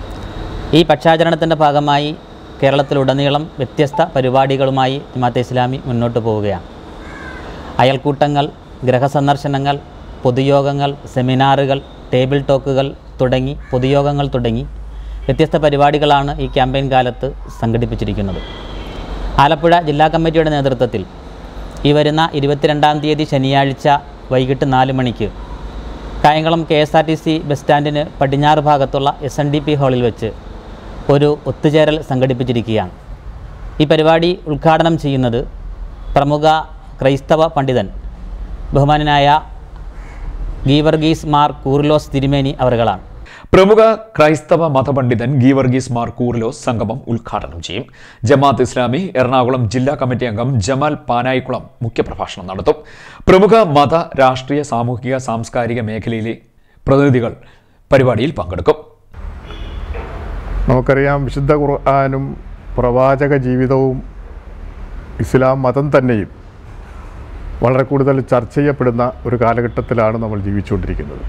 [SPEAKER 9] ഈ പക്ഷാചരണത്തിൻ്റെ ഭാഗമായി കേരളത്തിലുടനീളം വ്യത്യസ്ത പരിപാടികളുമായി ജമാഅത്തെ ഇസ്ലാമി മുന്നോട്ട് പോവുകയാണ് അയൽക്കൂട്ടങ്ങൾ ഗ്രഹസന്ദർശനങ്ങൾ പൊതുയോഗങ്ങൾ സെമിനാറുകൾ ടേബിൾ ടോക്കുകൾ തുടങ്ങി പൊതുയോഗങ്ങൾ തുടങ്ങി വ്യത്യസ്ത പരിപാടികളാണ് ഈ ക്യാമ്പയിൻ കാലത്ത് സംഘടിപ്പിച്ചിരിക്കുന്നത് ആലപ്പുഴ ജില്ലാ കമ്മിറ്റിയുടെ നേതൃത്വത്തിൽ ഈ വരുന്ന ഇരുപത്തിരണ്ടാം തീയതി ശനിയാഴ്ച വൈകിട്ട് നാല് മണിക്ക് Kayamkulam K S R T C bus സ്റ്റാൻഡിന് പടിഞ്ഞാറ് ഭാഗത്തുള്ള എസ് എൻ ഡി പി ഹാളിൽ വെച്ച് ഒരു ഒത്തുചേരൽ സംഘടിപ്പിച്ചിരിക്കുകയാണ് ഈ പരിപാടി ഉദ്ഘാടനം ചെയ്യുന്നത് പ്രമുഖ ക്രൈസ്തവ പണ്ഡിതൻ ബഹുമാനനായ ഗീവർഗീസ് മാർ കൂർലോസ് തിരുമേനി അവറുകളാണ്
[SPEAKER 2] പ്രമുഖ ക്രൈസ്തവ മതപണ്ഡിതൻ ഗീവർഗീസ് മാർ കൂർലോസ് സംഗമം ഉദ്ഘാടനം ചെയ്യും ജമാഅത്ത് ഇസ്ലാമി എറണാകുളം ജില്ലാ കമ്മിറ്റി അംഗം ജമാൽ പാനായിക്കുളം മുഖ്യപ്രഭാഷണം നടത്തും പ്രമുഖ മത രാഷ്ട്രീയ സാമൂഹിക സാംസ്കാരിക മേഖലയിലെ പ്രതിനിധികൾ പരിപാടിയിൽ പങ്കെടുക്കും
[SPEAKER 10] നമുക്കറിയാം വിശുദ്ധ ഖുർആാനും പ്രവാചക ജീവിതവും ഇസ്ലാം മതം തന്നെയും വളരെ കൂടുതൽ ചർച്ച ചെയ്യപ്പെടുന്ന ഒരു കാലഘട്ടത്തിലാണ് നമ്മൾ ജീവിച്ചുകൊണ്ടിരിക്കുന്നത്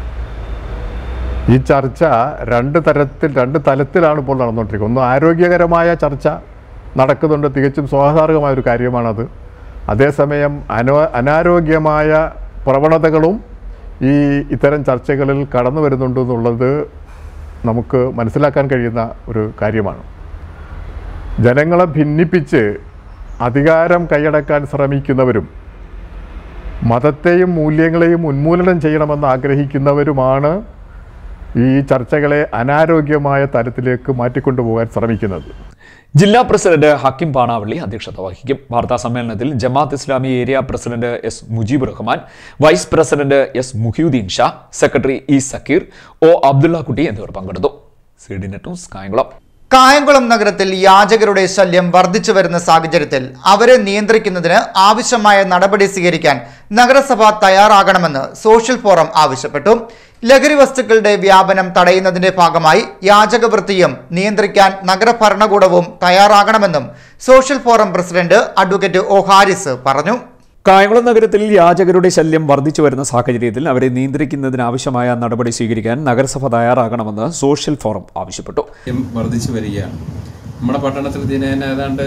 [SPEAKER 10] ഈ ചർച്ച രണ്ട് തരത്തിൽ രണ്ട് തലത്തിലാണ് ഇപ്പോൾ നടന്നുകൊണ്ടിരിക്കുന്നത് ഒന്ന് ആരോഗ്യകരമായ ചർച്ച നടക്കുന്നുണ്ട് തികച്ചും സ്വാഭാവികമായ ഒരു കാര്യമാണത് അതേസമയം അനോ അനാരോഗ്യമായ പ്രവണതകളും ഈ ഇത്തരം ചർച്ചകളിൽ കടന്നു വരുന്നുണ്ട് എന്നുള്ളത് നമുക്ക് മനസ്സിലാക്കാൻ കഴിയുന്ന ഒരു കാര്യമാണ് ജനങ്ങളെ ഭിന്നിപ്പിച്ച് അധികാരം കൈയടക്കാൻ ശ്രമിക്കുന്നവരും മതത്തെയും മൂല്യങ്ങളെയും ഉന്മൂലനം ചെയ്യണമെന്ന് ആഗ്രഹിക്കുന്നവരുമാണ് ഈ ചർച്ചകളെ അനാരോഗ്യമായ തലത്തിലേക്ക് മാറ്റിക്കൊണ്ടുപോകാൻ ശ്രമിക്കുന്നത്
[SPEAKER 2] ജില്ലാ പ്രസിഡന്റ് ഹക്കിം പാണാവള്ളി അധ്യക്ഷത വഹിക്കും വാർത്താ സമ്മേളനത്തിൽ Jamaat Islami area president S Mujeeb Rahman vice president S Muhiyuddin Shah secretary E Sakkir O Abdulla Kutty എന്നിവർ പങ്കെടുത്തു C D net news Kayamkulam
[SPEAKER 1] Kayamkulam നഗരത്തിൽ യാചകരുടെ ശല്യം വർദ്ധിച്ചു വരുന്ന സാഹചര്യത്തിൽ അവരെ നിയന്ത്രിക്കുന്നതിന് ആവശ്യമായ നടപടി സ്വീകരിക്കാൻ നഗരസഭ തയ്യാറാകണമെന്ന് സോഷ്യൽ ഫോറം ആവശ്യപ്പെട്ടു ലഹരി വസ്തുക്കളുടെ വ്യാപനം തടയുന്നതിന്റെ ഭാഗമായി യാചകവൃത്തിയും നിയന്ത്രിക്കാൻ നഗരഭരണകൂടവും തയ്യാറാകണമെന്നും social forum president advocate O Haris പറഞ്ഞു
[SPEAKER 2] കായംകുളം നഗരത്തിൽ യാചകരുടെ ശല്യം വർദ്ധിച്ചു വരുന്ന സാഹചര്യത്തിൽ അവരെ നിയന്ത്രിക്കുന്നതിനാവശ്യമായ നടപടി സ്വീകരിക്കാൻ നഗരസഭ തയ്യാറാകണമെന്ന് സോഷ്യൽ ഫോറം ആവശ്യപ്പെട്ടു
[SPEAKER 11] ശല്യം വർദ്ധിച്ചു വരികയാണ് നമ്മുടെ പട്ടണത്തിൽ ദിനേന ഏതാണ്ട്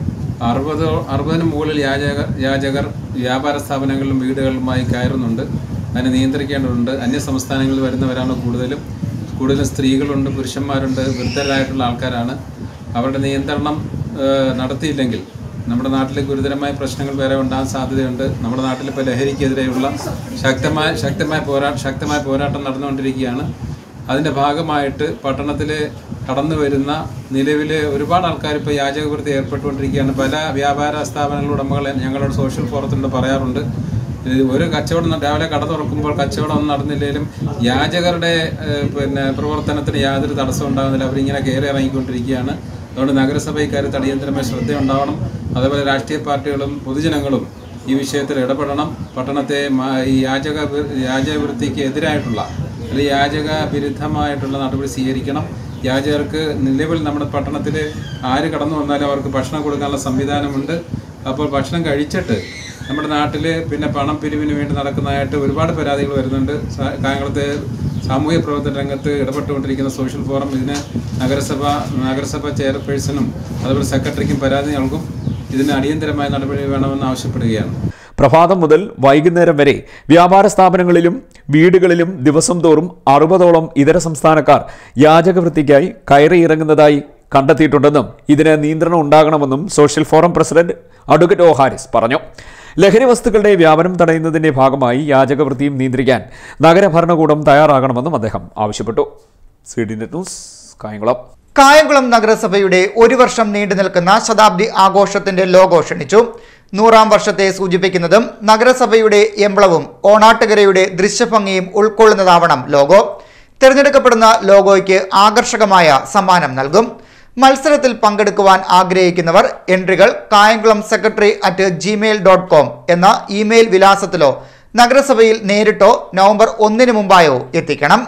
[SPEAKER 11] അറുപത് അറുപതിന് മുകളിൽ യാചക യാചകർ വ്യാപാര സ്ഥാപനങ്ങളിലും വീടുകളിലുമായി കയറുന്നുണ്ട് അതിനെ നിയന്ത്രിക്കേണ്ടതുണ്ട് അന്യ സംസ്ഥാനങ്ങളിൽ വരുന്നവരാണ് കൂടുതലും കൂടുതലും സ്ത്രീകളുണ്ട് പുരുഷന്മാരുണ്ട് വൃദ്ധരായിട്ടുള്ള ആൾക്കാരാണ് അവരുടെ നിയന്ത്രണം ഏഹ്, നടത്തിയില്ലെങ്കിൽ നമ്മുടെ നാട്ടിൽ ഗുരുതരമായ പ്രശ്നങ്ങൾ വേറെ ഉണ്ടാകാൻ സാധ്യതയുണ്ട് നമ്മുടെ നാട്ടിൽ ഇപ്പോൾ ലഹരിക്കെതിരെയുള്ള ശക്തമായ ശക്തമായ പോരാ ശക്തമായ പോരാട്ടം നടന്നുകൊണ്ടിരിക്കുകയാണ് അതിൻ്റെ ഭാഗമായിട്ട് പട്ടണത്തിൽ കടന്നു വരുന്ന നിലവിൽ ഒരുപാട് ആൾക്കാർ ഇപ്പോൾ യാചകവൃത്തി ഏർപ്പെട്ടുകൊണ്ടിരിക്കുകയാണ് പല വ്യാപാര സ്ഥാപനങ്ങളുടെ ഉടമകൾ ഞങ്ങളുടെ സോഷ്യൽ ഫോറത്തിലൂടെ പറയാറുണ്ട് ഇത് ഒരു കച്ചവടം ന- രാവിലെ കട തുറക്കുമ്പോൾ കച്ചവടം ഒന്നും നടന്നില്ലെങ്കിലും യാചകരുടെ ഏഹ്, പിന്നെ പ്രവർത്തനത്തിന് യാതൊരു തടസ്സവും ഉണ്ടാകുന്നില്ല അവരിങ്ങനെ കയറി ഇറങ്ങിക്കൊണ്ടിരിക്കുകയാണ് അതുകൊണ്ട് നഗരസഭ ഇക്കാര്യത്തിൽ അടിയന്തരമായ ശ്രദ്ധയുണ്ടാവണം അതേപോലെ രാഷ്ട്രീയ പാർട്ടികളും പൊതുജനങ്ങളും ഈ വിഷയത്തിൽ ഇടപെടണം പട്ടണത്തെ മ- ഈ യാചക വൃ- യാചകവൃത്തിക്ക് എതിരായിട്ടുള്ള അല്ലെങ്കിൽ യാചക വിരുദ്ധമായിട്ടുള്ള നടപടി സ്വീകരിക്കണം യാചകർക്ക് നിലവിൽ നമ്മുടെ പട്ടണത്തിൽ ആര് കടന്നു വന്നാലും അവർക്ക് ഭക്ഷണം കൊടുക്കാനുള്ള സംവിധാനമുണ്ട് അപ്പോൾ ഭക്ഷണം കഴിച്ചിട്ട് നമ്മുടെ നാട്ടിൽ പിന്നെ പണം പിരിവിന് വേണ്ടി നടക്കുന്നതായിട്ട് ഒരുപാട് പരാതികൾ വരുന്നുണ്ട് സ- കായംകുളത്തെ സാമൂഹ്യ പ്രവർത്തന രംഗത്ത് ഇടപെട്ടുകൊണ്ടിരിക്കുന്ന സോഷ്യൽ ഫോറം ഇതിന് നഗരസഭ നഗരസഭ ചെയർപേഴ്സണും അതുപോലെ സെക്രട്ടറിക്കും പരാതി നൽകും ഇതിന് അടിയന്തരമായ നടപടി വേണമെന്ന് ആവശ്യപ്പെടുകയാണ്
[SPEAKER 2] പ്രഭാതം മുതൽ വൈകുന്നേരം വരെ വ്യാപാര സ്ഥാപനങ്ങളിലും വീടുകളിലും ദിവസം തോറും അറുപതോളം ഇതര സംസ്ഥാനക്കാർ യാചകവൃത്തിക്കായി കയറിയിറങ്ങുന്നതായി കണ്ടെത്തിയിട്ടുണ്ടെന്നും ഇതിന് നിയന്ത്രണം ഉണ്ടാകണമെന്നും social forum president advocate O Haris പറഞ്ഞു ലഹരി വസ്തുക്കളുടെ വ്യാപനം തടയുന്നതിന്റെ ഭാഗമായി യാചകവൃത്തിയും നിയന്ത്രിക്കാൻ നഗരഭരണകൂടം തയ്യാറാകണമെന്നും അദ്ദേഹം ആവശ്യപ്പെട്ടു C D net news Kayamkulam
[SPEAKER 1] Kayamkulam നഗരസഭയുടെ ഒരു വർഷം നീണ്ടു നിൽക്കുന്ന ശതാബ്ദി ആഘോഷത്തിന്റെ ലോഗോ ക്ഷണിച്ചു നൂറാം വർഷത്തെ സൂചിപ്പിക്കുന്നതും നഗരസഭയുടെ എംബ്ലവും ഓണാട്ടുകരയുടെ ദൃശ്യഭംഗിയും ഉൾക്കൊള്ളുന്നതാവണം ലോഗോ തിരഞ്ഞെടുക്കപ്പെടുന്ന ലോഗോയ്ക്ക് ആകർഷകമായ സമ്മാനം നൽകും മത്സരത്തിൽ പങ്കെടുക്കുവാൻ ആഗ്രഹിക്കുന്നവർ എൻട്രികൾ Kayamkulam secretary at Gmail dot com എന്ന ഇമെയിൽ വിലാസത്തിലോ നഗരസഭയിൽ നേരിട്ടോ നവംബർ ഒന്നിന് മുമ്പായോ എത്തിക്കണം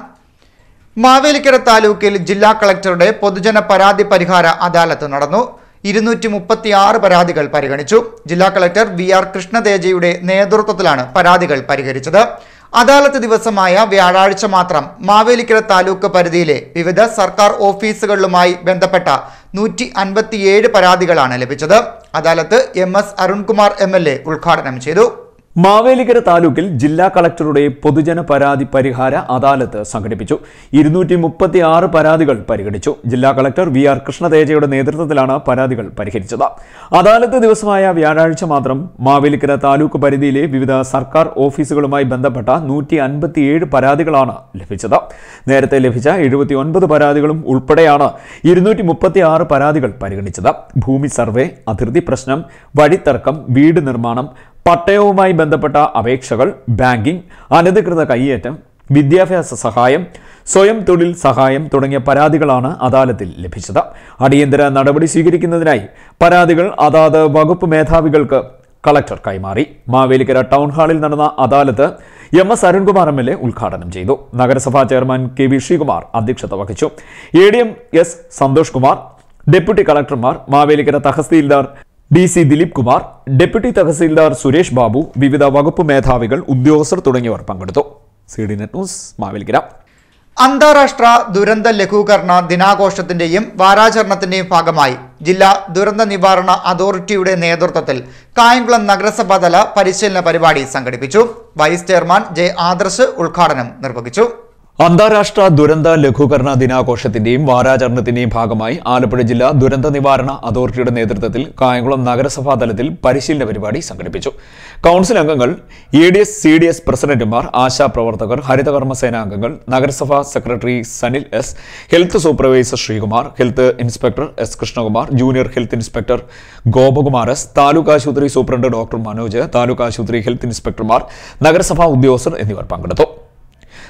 [SPEAKER 1] മാവേലിക്കര താലൂക്കിൽ ജില്ലാ കളക്ടറുടെ പൊതുജന പരാതി പരിഹാര അദാലത്ത് നടന്നു ഇരുന്നൂറ്റി മുപ്പത്തി ആറ് പരാതികൾ പരിഗണിച്ചു ജില്ലാ കളക്ടർ വി ആർ കൃഷ്ണതേജയുടെ നേതൃത്വത്തിലാണ് പരാതികൾ പരിഹരിച്ചത് അദാലത്ത് ദിവസമായ വ്യാഴാഴ്ച മാത്രം മാവേലിക്കര താലൂക്ക് പരിധിയിലെ വിവിധ സർക്കാർ ഓഫീസുകളിലുമായി ബന്ധപ്പെട്ട നൂറ്റി അൻപത്തിയേഴ് പരാതികളാണ് ലഭിച്ചത് adalat M S Arunkumar M L A ഉദ്ഘാടനം ചെയ്തു
[SPEAKER 2] മാവേലിക്കര താലൂക്കിൽ ജില്ലാ കളക്ടറുടെ പൊതുജന പരാതി പരിഹാര അദാലത്ത് സംഘടിപ്പിച്ചു ഇരുന്നൂറ്റി മുപ്പത്തി ആറ് പരാതികൾ പരിഗണിച്ചു ജില്ലാ കളക്ടർ വി ആർ കൃഷ്ണതേജയുടെ നേതൃത്വത്തിലാണ് പരാതികൾ പരിഹരിച്ചത് അദാലത്ത് ദിവസമായ വ്യാഴാഴ്ച മാത്രം മാവേലിക്കര താലൂക്ക് പരിധിയിലെ വിവിധ സർക്കാർ ഓഫീസുകളുമായി ബന്ധപ്പെട്ട നൂറ്റി അൻപത്തിയേഴ് പരാതികളാണ് ലഭിച്ചത് നേരത്തെ ലഭിച്ച എഴുപത്തി ഒൻപത് പരാതികളും ഉൾപ്പെടെയാണ് ഇരുന്നൂറ്റി മുപ്പത്തി ആറ് പരാതികൾ പരിഗണിച്ചത് ഭൂമി സർവേ അതിർത്തി പ്രശ്നം വഴിത്തർക്കം വീട് നിർമ്മാണം പട്ടയവുമായി ബന്ധപ്പെട്ട അപേക്ഷകൾ ബാങ്കിംഗ് അനധികൃത കൈയേറ്റം വിദ്യാഭ്യാസ സഹായം സ്വയം തൊഴിൽ സഹായം തുടങ്ങിയ പരാതികളാണ് അദാലത്തിൽ ലഭിച്ചത് അടിയന്തര നടപടി സ്വീകരിക്കുന്നതിനായി പരാതികൾ അതാത് വകുപ്പ് മേധാവികൾക്ക് കളക്ടർ കൈമാറി മാവേലിക്കര ടൗൺ ഹാളിൽ നടന്ന അദാലത്ത് M S Arunkumar M L A ഉദ്ഘാടനം ചെയ്തു നഗരസഭാ ചെയർമാൻ കെ വി ശ്രീകുമാർ അധ്യക്ഷത വഹിച്ചു A D M S Santhosh Kumar deputy കളക്ടർമാർ Mavelikara tahsildar D C Dileep Kumar deputy tahsildar Suresh Babu വിവിധ വകുപ്പ് മേധാവികൾ ഉദ്യോഗസ്ഥർ തുടങ്ങിയവർ പങ്കെടുത്തു C D net news Mavelikara
[SPEAKER 1] അന്താരാഷ്ട്ര ദുരന്ത ലഘൂകരണ ദിനാഘോഷത്തിന്റെയും വാരാചരണത്തിന്റെയും ഭാഗമായി ജില്ലാ ദുരന്ത നിവാരണ അതോറിറ്റിയുടെ നേതൃത്വത്തിൽ കായംകുളം നഗരസഭാതല പരിശീലന പരിപാടി സംഘടിപ്പിച്ചു വൈസ് ചെയർമാൻ ജെ ആദർശ് ഉദ്ഘാടനം നിർവഹിച്ചു
[SPEAKER 2] അന്താരാഷ്ട്ര ദുരന്ത ലഘൂകരണ ദിനാഘോഷത്തിന്റെയും വാരാചരണത്തിന്റെയും ഭാഗമായി ആലപ്പുഴ ജില്ലാ ദുരന്ത നിവാരണ അതോറിറ്റിയുടെ നേതൃത്വത്തിൽ കായംകുളം നഗരസഭാ തലത്തിൽ പരിശീലന പരിപാടി സംഘടിപ്പിച്ചു കൗൺസിൽ അംഗങ്ങൾ A D S C D S പ്രസിഡന്റുമാർ ആശാപ്രവർത്തകർ ഹരിതകർമ്മസേന അംഗങ്ങൾ നഗരസഭാ secretary Sanil S health supervisor Sreekumar health inspector S Krishnakumar junior health inspector Gopakumar S taluk ആശുപത്രി സൂപ്രണ്ട് ഡോക്ടർ മനോജ് താലൂക്ക് ആശുപത്രി ഹെൽത്ത് ഇൻസ്പെക്ടർമാർ നഗരസഭാ ഉദ്യോഗസ്ഥർ എന്നിവർ പങ്കെടുത്തു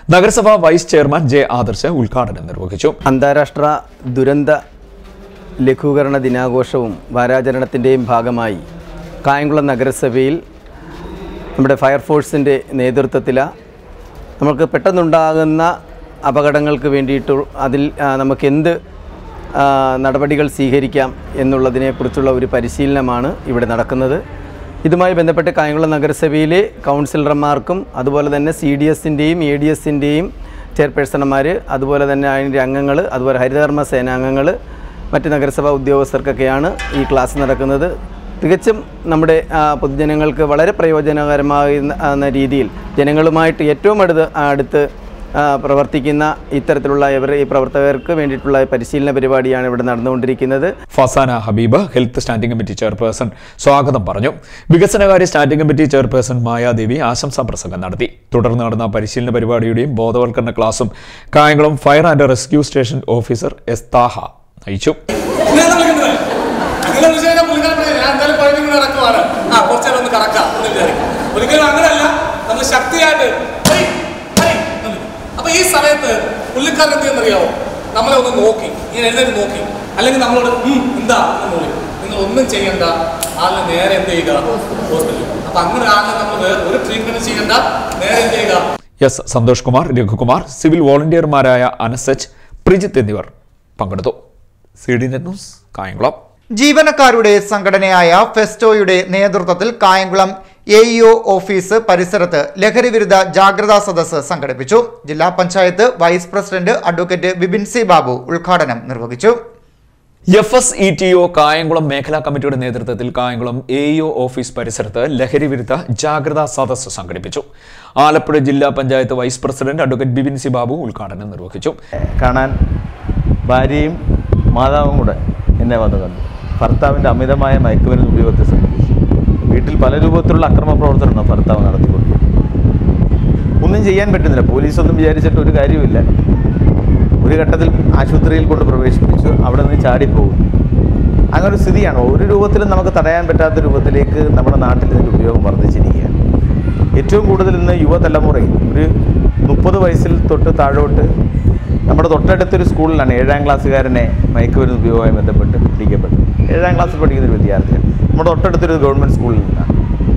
[SPEAKER 2] നഗരസഭാ വൈസ് ചെയർമാൻ ജെ ആദർശ് ഉദ്ഘാടനം നിർവഹിച്ചു
[SPEAKER 12] അന്താരാഷ്ട്ര ദുരന്ത ലഘൂകരണ ദിനാഘോഷവും വാരാചരണത്തിൻ്റെയും ഭാഗമായി കായംകുളം നഗരസഭയിൽ നമ്മുടെ ഫയർഫോഴ്സിൻ്റെ നേതൃത്വത്തിൽ നമുക്ക് പെട്ടെന്നുണ്ടാകുന്ന അപകടങ്ങൾക്ക് വേണ്ടിയിട്ട് അതിൽ ആ, നമുക്ക് എന്ത് ആ, നടപടികൾ സ്വീകരിക്കാം എന്നുള്ളതിനെക്കുറിച്ചുള്ള ഒരു പരിശീലനമാണ് ഇവിടെ നടക്കുന്നത് ഇതുമായി ബന്ധപ്പെട്ട് കായംകുളം നഗരസഭയിലെ കൗൺസിലർമാർക്കും അതുപോലെ തന്നെ സി ഡി എസിൻ്റെയും എ ഡി എസിൻ്റെയും ചെയർപേഴ്സണന്മാർ അതുപോലെ തന്നെ അതിൻ്റെ അംഗങ്ങൾ അതുപോലെ ഹരിതകർമ്മ സേനാംഗങ്ങൾ മറ്റ് നഗരസഭാ ഉദ്യോഗസ്ഥർക്കൊക്കെയാണ് ഈ ക്ലാസ് നടക്കുന്നത് തികച്ചും നമ്മുടെ ആ, പൊതുജനങ്ങൾക്ക് വളരെ പ്രയോജനകരമാകുന്ന രീതിയിൽ ജനങ്ങളുമായിട്ട് ഏറ്റവും അടുത്ത് അടുത്ത് ആ, പ്രവർത്തിക്കുന്ന ഇത്തരത്തിലുള്ള ഇവർ ഈ പ്രവർത്തകർക്ക് വേണ്ടിയിട്ടുള്ള പരിശീലന പരിപാടിയാണ് ഇവിടെ നടന്നുകൊണ്ടിരിക്കുന്നത്
[SPEAKER 2] Fasana Habeeb health standing committee chairperson സ്വാഗതം പറഞ്ഞു വികസനകാര്യ സ്റ്റാൻഡിംഗ് കമ്മിറ്റി ചെയർപേഴ്സൺ മായാദേവി ആശംസാ പ്രസംഗം നടത്തി തുടർന്ന് നടന്ന പരിശീലന പരിപാടിയുടെയും ബോധവൽക്കരണ ക്ലാസും Kayamkulam fire and rescue station officer S Thaha നയിച്ചു
[SPEAKER 13] അങ്ങനെ വിളിച്ചു കഴിഞ്ഞാൽ പുള്ളിക്കാരൻ പറയും, ഞാൻ എന്തായാലും പഴനി കൂടെ ഇറക്കുവാണ് ആ കുറച്ചേരം ഒന്ന് കറക്കാം എന്ന് വിചാരിക്കും ഒരിക്കലും അങ്ങനെയല്ല നമ്മൾ ശക്തിയായിട്ട് ഹൈ, ഹൈ എന്ന് വിളിക്കും. അപ്പൊ ഈ സമയത്ത് പുള്ളിക്കാരൻ എന്ത് ചെയ്യുന്നറിയാവോ നമ്മളെ ഒന്ന് നോക്കി ഇങ്ങനെ എഴുന്നേറ്റ് നോക്കി അല്ലെങ്കിൽ നമ്മളോട് ഉം, എന്താ എന്ന് വിളിക്കും നിങ്ങൾ ഒന്നും ചെയ്യണ്ട ആളിനെ നേരെ എന്ത് ചെയ്യുക ഹോസ്പിറ്റലിൽ അപ്പൊ അങ്ങനെ ആളിനെ നമ്മൾ വേറെ ഒരു ട്രീറ്റ്മെന്റ് ചെയ്യണ്ട നേരെ എന്ത് ചെയ്യുക
[SPEAKER 2] എസ് സന്തോഷ് കുമാർ രഘുകുമാർ സിവിൽ വോളണ്ടിയർമാരായ അനസച്ച് പ്രിജിത്ത് എന്നിവർ പങ്കെടുത്തു C D net news Kayamkulam
[SPEAKER 1] ജീവനക്കാരുടെ സംഘടനയായ ഫെസ്റ്റോയുടെ നേതൃത്വത്തിൽ കായംകുളം എ ഇഒ ഓഫീസ് പരിസരത്ത് ലഹരിവിരുദ്ധ ജാഗ്രതാ സദസ്സ് സംഘടിപ്പിച്ചു ജില്ലാ panchayat vice president advocate Bibin C Babu ഉദ്ഘാടനം നിർവഹിച്ചു
[SPEAKER 2] F S E T O Kayamkulam മേഖലാ കമ്മിറ്റിയുടെ നേതൃത്വത്തിൽ കായംകുളം എ ഇഒ ഓഫീസ് പരിസരത്ത് ലഹരി വിരുദ്ധ ജാഗ്രതാ സദസ്സ് സംഘടിപ്പിച്ചു ആലപ്പുഴ ജില്ലാ panchayat vice president advocate Bibin C Babu ഉദ്ഘാടനം നിർവഹിച്ചു
[SPEAKER 14] കാണാൻ ഭാര്യയും മാതാവും കൂടെ എന്നെ വന്ന് കണ്ടു ഭർത്താവിൻ്റെ അമിതമായ മയക്കുമരുന്ന് ഉപയോഗത്തെ സംബന്ധിച്ച് വീട്ടിൽ പല രൂപത്തിലുള്ള അക്രമ പ്രവർത്തനമാണ് ഭർത്താവ് നടത്തിക്കൊണ്ട് ഒന്നും ചെയ്യാൻ പറ്റുന്നില്ല പോലീസൊന്നും വിചാരിച്ചിട്ട് ഒരു കാര്യമില്ല ഒരു ഘട്ടത്തിൽ ആശുപത്രിയിൽ കൊണ്ട് പ്രവേശിപ്പിച്ചു അവിടെ നിന്ന് ചാടിപ്പോകും അങ്ങനെ ഒരു സ്ഥിതിയാണ് ഒരു രൂപത്തിലും നമുക്ക് തടയാൻ പറ്റാത്ത രൂപത്തിലേക്ക് നമ്മുടെ നാട്ടിൽ ഇതിൻ്റെ ഉപയോഗം വർദ്ധിച്ചിരിക്കുകയാണ് ഏറ്റവും കൂടുതൽ ഇന്ന് യുവതലമുറയിൽ ഒരു മുപ്പത് വയസ്സിൽ തൊട്ട് താഴോട്ട് നമ്മുടെ തൊട്ടടുത്തൊരു സ്കൂളിലാണ് ഏഴാം ക്ലാസ്സുകാരനെ മയക്കുമരുന്ന് ഉപയോഗവുമായി ബന്ധപ്പെട്ട് പിടിക്കപ്പെട്ടത് ഏഴാം ക്ലാസ്സിൽ പഠിക്കുന്ന ഒരു വിദ്യാർത്ഥിയാണ് നമ്മുടെ തൊട്ടടുത്തൊരു ഗവൺമെൻറ് സ്കൂളിൽ നിന്നാണ്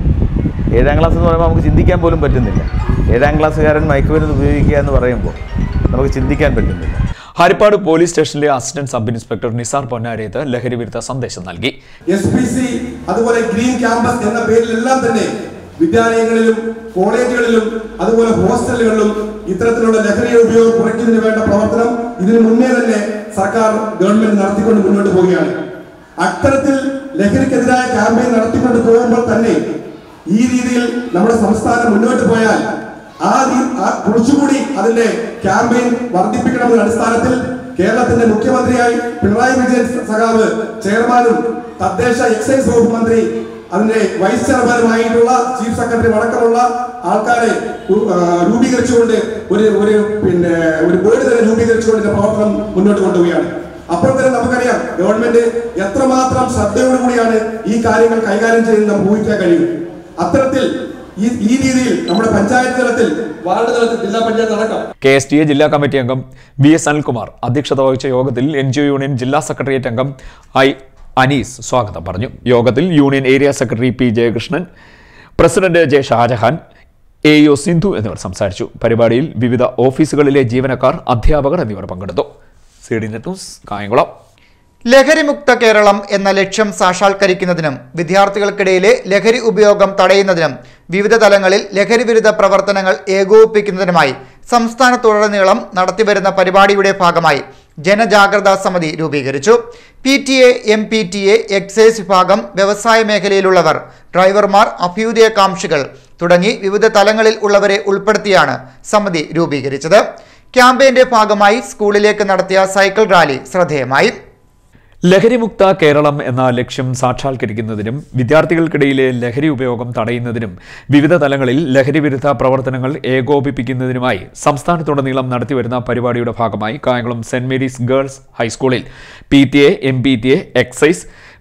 [SPEAKER 14] ഏഴാം ക്ലാസ് എന്ന് പറയുമ്പോൾ നമുക്ക് ചിന്തിക്കാൻ പോലും പറ്റുന്നില്ല ഏഴാം ക്ലാസ്സുകാരൻ മയക്കുമരുന്ന് ഉപയോഗിക്കുക എന്ന് പറയുമ്പോൾ നമുക്ക് ചിന്തിക്കാൻ പറ്റുന്നില്ല
[SPEAKER 2] ഹരിപ്പാട് പോലീസ് സ്റ്റേഷനിലെ assistant sub inspector Nisar Ponnareth ലഹരി വിരുദ്ധ സന്ദേശം നൽകി
[SPEAKER 15] എസ് പി സി അതുപോലെ ഗ്രീൻ ക്യാമ്പസ് എന്ന പേരിലെല്ലാം തന്നെ വിദ്യാലയങ്ങളിലും കോളേജുകളിലും അതുപോലെ ഹോസ്റ്റലുകളിലും ഇത്തരത്തിലുള്ള ലഹരി ഉപയോഗം കുറയ്ക്കുന്നതിന് വേണ്ട പ്രവർത്തനം ഇതിനു മുന്നേ തന്നെ സർക്കാർ ഗവൺമെന്റ് നടത്തിക്കൊണ്ട് മുന്നോട്ട് പോവുകയാണ് അത്തരത്തിൽ ലഹരിക്കെതിരായ ക്യാമ്പയിൻ നടത്തിക്കൊണ്ട് പോകുമ്പോൾ തന്നെ ഈ രീതിയിൽ നമ്മുടെ സംസ്ഥാനം മുന്നോട്ട് പോയാൽ ആ രീ- ആ കുറച്ചുകൂടി അതിന്റെ ക്യാമ്പയിൻ വർദ്ധിപ്പിക്കണമെന്ന അടിസ്ഥാനത്തിൽ കേരളത്തിന്റെ മുഖ്യമന്ത്രിയായി പിണറായി വിജയൻ സഖാവ് ചെയർമാനും തദ്ദേശ എക്സൈസ് വകുപ്പ് മന്ത്രി അതിന്റെ വൈസ് ചെയർമാനുമായിട്ടുള്ള ചീഫ് സെക്രട്ടറി അടക്കമുള്ള ആൾക്കാരെ ഉ- ആ, രൂപീകരിച്ചുകൊണ്ട് ഒരു ഒരു പിന്നെ ഒരു ബോർഡ് തന്നെ രൂപീകരിച്ചുകൊണ്ട് ഇതിന്റെ പ്രവർത്തനം മുന്നോട്ട് കൊണ്ടുപോവുകയാണ് അപ്പോൾ തന്നെ നമുക്കറിയാം ഗവൺമെന്റ് എത്രമാത്രം ശ്രദ്ധയോടുകൂടിയാണ് ഈ കാര്യങ്ങൾ കൈകാര്യം ചെയ്യുന്നത് നമുക്ക് ഊഹിക്കാൻ കഴിയും അത്തരത്തിൽ ഈ ഈ രീതിയിൽ നമ്മുടെ പഞ്ചായത്ത് തലത്തിൽ വാർഡ് തലത്തിൽ ജില്ലാ പഞ്ചായത്ത് അടക്കം
[SPEAKER 2] കെ എസ് ടി എ ജില്ലാ കമ്മിറ്റി അംഗം വി എസ് അനിൽകുമാർ അധ്യക്ഷത വഹിച്ച യോഗത്തിൽ എൻ ജി ഒ യൂണിയൻ ജില്ലാ സെക്രട്ടേറിയറ്റ് അംഗം ഐ അനീസ് സ്വാഗതം പറഞ്ഞു യോഗത്തിൽ union area secretary P Jayakrishnan president J Shajahan A O Sindhu എന്നിവർ സംസാരിച്ചു പരിപാടിയിൽ വിവിധ ഓഫീസുകളിലെ ജീവനക്കാർ അധ്യാപകർ എന്നിവർ പങ്കെടുത്തു C D net news Kayamkulam
[SPEAKER 1] ലഹരിമുക്ത കേരളം എന്ന ലക്ഷ്യം സാക്ഷാത്കരിക്കുന്നതിനും വിദ്യാർത്ഥികൾക്കിടയിലെ ലഹരി ഉപയോഗം തടയുന്നതിനും വിവിധ തലങ്ങളിൽ ലഹരി വിരുദ്ധ പ്രവർത്തനങ്ങൾ ഏകോപിപ്പിക്കുന്നതിനുമായി സംസ്ഥാനത്തുടനീളം നടത്തിവരുന്ന പരിപാടിയുടെ ഭാഗമായി ജനജാഗ്രതാ സമിതി രൂപീകരിച്ചു P T A M P T A excise വിഭാഗം വ്യവസായ മേഖലയിലുള്ളവർ ഡ്രൈവർമാർ അഭ്യുദയകാംക്ഷികൾ തുടങ്ങി വിവിധ തലങ്ങളിൽ ഉള്ളവരെ ഉൾപ്പെടുത്തിയാണ് സമിതി രൂപീകരിച്ചത് ക്യാമ്പയിന്റെ ഭാഗമായി സ്കൂളിലേക്ക് നടത്തിയ സൈക്കിൾ റാലി ശ്രദ്ധേയമായി
[SPEAKER 2] ലഹരിമുക്ത കേരളം എന്ന ലക്ഷ്യം സാക്ഷാത്കരിക്കുന്നതിനും വിദ്യാർത്ഥികൾക്കിടയിലെ ലഹരി ഉപയോഗം തടയുന്നതിനും വിവിധ തലങ്ങളിൽ ലഹരി വിരുദ്ധ പ്രവർത്തനങ്ങൾ ഏകോപിപ്പിക്കുന്നതിനുമായി സംസ്ഥാനത്തുടനീളം നടത്തിവരുന്ന പരിപാടിയുടെ ഭാഗമായി കായംകുളം സെന്റ് മേരീസ് ഗേൾസ് ഹൈസ്കൂളിൽ P T A M P T A excise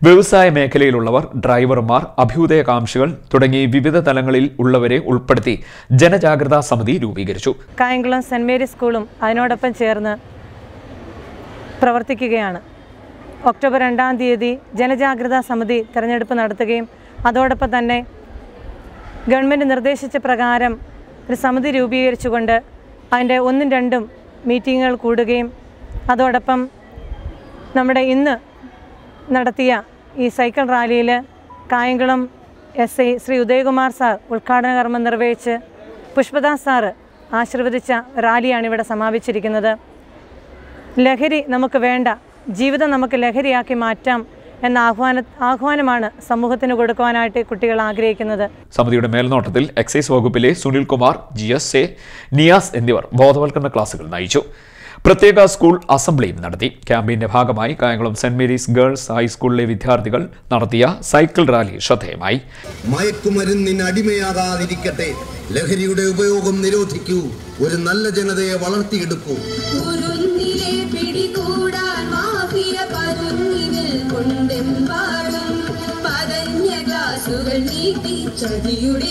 [SPEAKER 2] വ്യവസായ മേഖലയിലുള്ളവർ ഡ്രൈവർമാർ അഭ്യുദയകാംക്ഷികൾ തുടങ്ങി വിവിധ തലങ്ങളിൽ ഉള്ളവരെ ഉൾപ്പെടുത്തി ജനജാഗ്രതാ സമിതി രൂപീകരിച്ചു
[SPEAKER 16] കായംകുളം സെൻറ് മേരീസ് സ്കൂളും അതിനോടൊപ്പം ചേർന്ന് പ്രവർത്തിക്കുകയാണ് ഒക്ടോബർ രണ്ടാം തീയതി ജനജാഗ്രതാ സമിതി തിരഞ്ഞെടുപ്പ് നടത്തുകയും അതോടൊപ്പം തന്നെ ഗവൺമെൻറ് നിർദ്ദേശിച്ച പ്രകാരം ഒരു സമിതി രൂപീകരിച്ചുകൊണ്ട് അതിൻ്റെ ഒന്നും രണ്ടും മീറ്റിങ്ങുകൾ കൂടുകയും അതോടൊപ്പം നമ്മുടെ ഇന്ന് നടത്തിയ ഈ സൈക്കിൾ റാലിയിൽ Kayamkulam S I Shri Udayakumar sir ഉദ്ഘാടന കർമ്മം നിർവഹിച്ച് പുഷ്പദാസ് സാറ് ആശീർവദിച്ച റാലിയാണ് ഇവിടെ സമാപിച്ചിരിക്കുന്നത് ലഹരി നമുക്ക് വേണ്ട ജീവിതം നമുക്ക് ലഹരിയാക്കി മാറ്റാം എന്ന ആഹ്വാന ആഹ്വാനമാണ് സമൂഹത്തിന് കൊടുക്കുവാനായിട്ട് കുട്ടികൾ ആഗ്രഹിക്കുന്നത്
[SPEAKER 2] സമിതിയുടെ മേൽനോട്ടത്തിൽ എക്സൈസ് വകുപ്പിലെ Sunil Kumar G S A Niyas എന്നിവർ ബോധവൽക്കരണ ക്ലാസുകൾ നയിച്ചു പ്രത്യേക സ്കൂൾ അസംബ്ലിയും നടത്തി ക്യാമ്പയിന്റെ ഭാഗമായി കായംകുളം സെന്റ് മേരീസ് ഗേൾസ് ഹൈസ്കൂളിലെ വിദ്യാർത്ഥികൾ നടത്തിയ സൈക്കിൾ റാലി ശ്രദ്ധേയമായി
[SPEAKER 17] മയക്കുമരുന്നിന് അടിമയാകാതിരിക്കട്ടെ ലഹരിയുടെ ഉപയോഗം നിരോധിക്കൂ ഒരു നല്ല ജനതയെ വളർത്തിയെടുക്കൂ
[SPEAKER 18] കുരുന്നിലെ പിടികൂടാൻ മാഫിയ പരുന്നിന് കൊണ്ടെമ്പാടും പതഞ്ഞ ഗ്ലാസുകൾ നീട്ടി ചതിയുടെ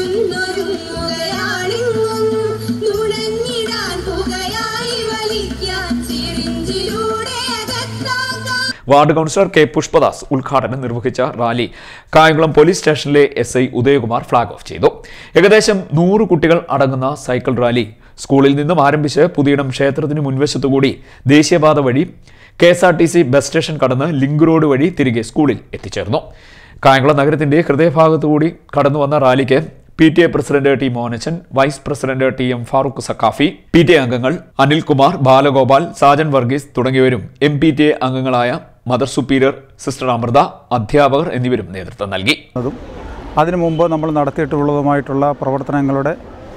[SPEAKER 18] വിരുന്നൊരുങ്ങുകയാണെന്നും നുണഞ്ഞിടാൻ പുകയായി വലിക്കാൻ സിറിഞ്ചിലൂടെ അകത്താക്കാൻ
[SPEAKER 2] വാർഡ് കൗൺസിലർ കെ പുഷ്പദാസ് ഉദ്ഘാടനം നിർവഹിച്ച റാലി കായംകുളം പോലീസ് സ്റ്റേഷനിലെ S I Udayakumar flag off ചെയ്തു ഏകദേശം നൂറ് കുട്ടികൾ അടങ്ങുന്ന സൈക്കിൾ റാലി സ്കൂളിൽ നിന്നും ആരംഭിച്ച് പുതിയിടം ക്ഷേത്രത്തിന് മുൻവശത്തുകൂടി ദേശീയപാത വഴി K S R T C bus station കടന്ന് ലിങ്ക് റോഡ് വഴി തിരികെ സ്കൂളിൽ എത്തിച്ചേർന്നു കായംകുളം നഗരത്തിന്റെ ഹൃദയഭാഗത്തുകൂടി കടന്നു വന്ന റാലിക്ക് P T A president T Mohanachan vice president T M Farooq Sakhafi P T A അംഗങ്ങൾ അനിൽകുമാർ ബാലഗോപാൽ സാജൻ വർഗീസ് തുടങ്ങിയവരും എം പി ടി എ അംഗങ്ങളായ മദർ സുപ്പീരിയർ സിസ്റ്റർ അമൃത അധ്യാപകർ എന്നിവരും നേതൃത്വം നൽകി
[SPEAKER 19] അതിനു മുമ്പ് നമ്മൾ നടത്തിയിട്ടുള്ളതുമായിട്ടുള്ള പ്രവർത്തനങ്ങളുടെ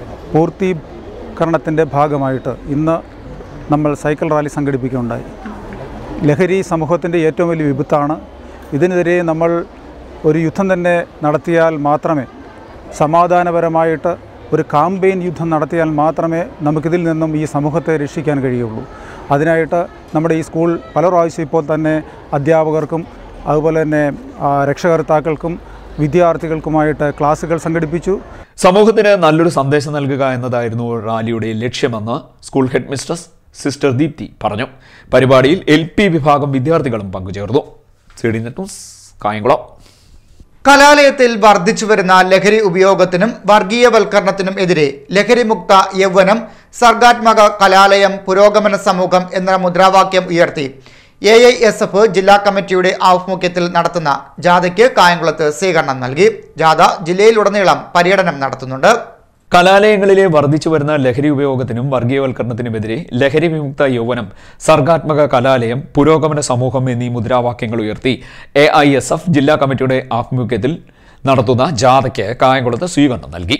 [SPEAKER 19] പൂർത്തീകരണത്തിൻ്റെ ഭാഗമായിട്ട് ഇന്ന് നമ്മൾ സൈക്കിൾ റാലി സംഘടിപ്പിക്കുകയുണ്ടായി ലഹരി സമൂഹത്തിൻ്റെ ഏറ്റവും വലിയ വിപത്താണ് ഇതിനെതിരെ നമ്മൾ ഒരു യുദ്ധം തന്നെ നടത്തിയാൽ മാത്രമേ സമാധാനപരമായിട്ട് ഒരു കാമ്പയിൻ യുദ്ധം നടത്തിയാൽ മാത്രമേ നമുക്കിതിൽ നിന്നും ഈ സമൂഹത്തെ രക്ഷിക്കാൻ കഴിയുള്ളൂ അതിനായിട്ട് നമ്മുടെ ഈ സ്കൂൾ പല പ്രാവശ്യം ഇപ്പോൾ തന്നെ അധ്യാപകർക്കും അതുപോലെ തന്നെ ആ, രക്ഷകർത്താക്കൾക്കും വിദ്യാർത്ഥികൾക്കുമായിട്ട് ക്ലാസ്സുകൾ സംഘടിപ്പിച്ചു
[SPEAKER 2] സമൂഹത്തിന് നല്ലൊരു സന്ദേശം നൽകുക എന്നതായിരുന്നു റാലിയുടെ ലക്ഷ്യമെന്ന് school headmistress sister Deepthi പറഞ്ഞു പരിപാടിയിൽ എൽ പി വിഭാഗം വിദ്യാർത്ഥികളും പങ്കുചേർന്നു C D net news Kayamkulam
[SPEAKER 1] കലാലയത്തിൽ വർദ്ധിച്ചുവരുന്ന ലഹരി ഉപയോഗത്തിനും വർഗീയവൽക്കരണത്തിനും എതിരെ ലഹരിമുക്ത യൗവനം സർഗാത്മക കലാലയം പുരോഗമന സമൂഹം എന്ന മുദ്രാവാക്യം ഉയർത്തി എ ഐ എസ് എഫ് ജില്ലാ കമ്മിറ്റിയുടെ ആഭിമുഖ്യത്തിൽ നടത്തുന്ന ജാഥയ്ക്ക് കായംകുളത്ത് സ്വീകരണം നൽകി ജാഥ ജില്ലയിലുടനീളം പര്യടനം നടത്തുന്നുണ്ട്
[SPEAKER 2] കലാലയങ്ങളിലെ വർദ്ധിച്ചു വരുന്ന ലഹരി ഉപയോഗത്തിനും വർഗീയവൽക്കരണത്തിനുമെതിരെ ലഹരി വിമുക്ത യൗവനം സർഗാത്മക കലാലയം പുരോഗമന സമൂഹം എന്നീ മുദ്രാവാക്യങ്ങൾ ഉയർത്തി എ ഐ എസ് എഫ് ജില്ലാ കമ്മിറ്റിയുടെ ആഭിമുഖ്യത്തിൽ നടത്തുന്ന ജാഥയ്ക്ക് കായംകുളത്ത് സ്വീകരണം നൽകി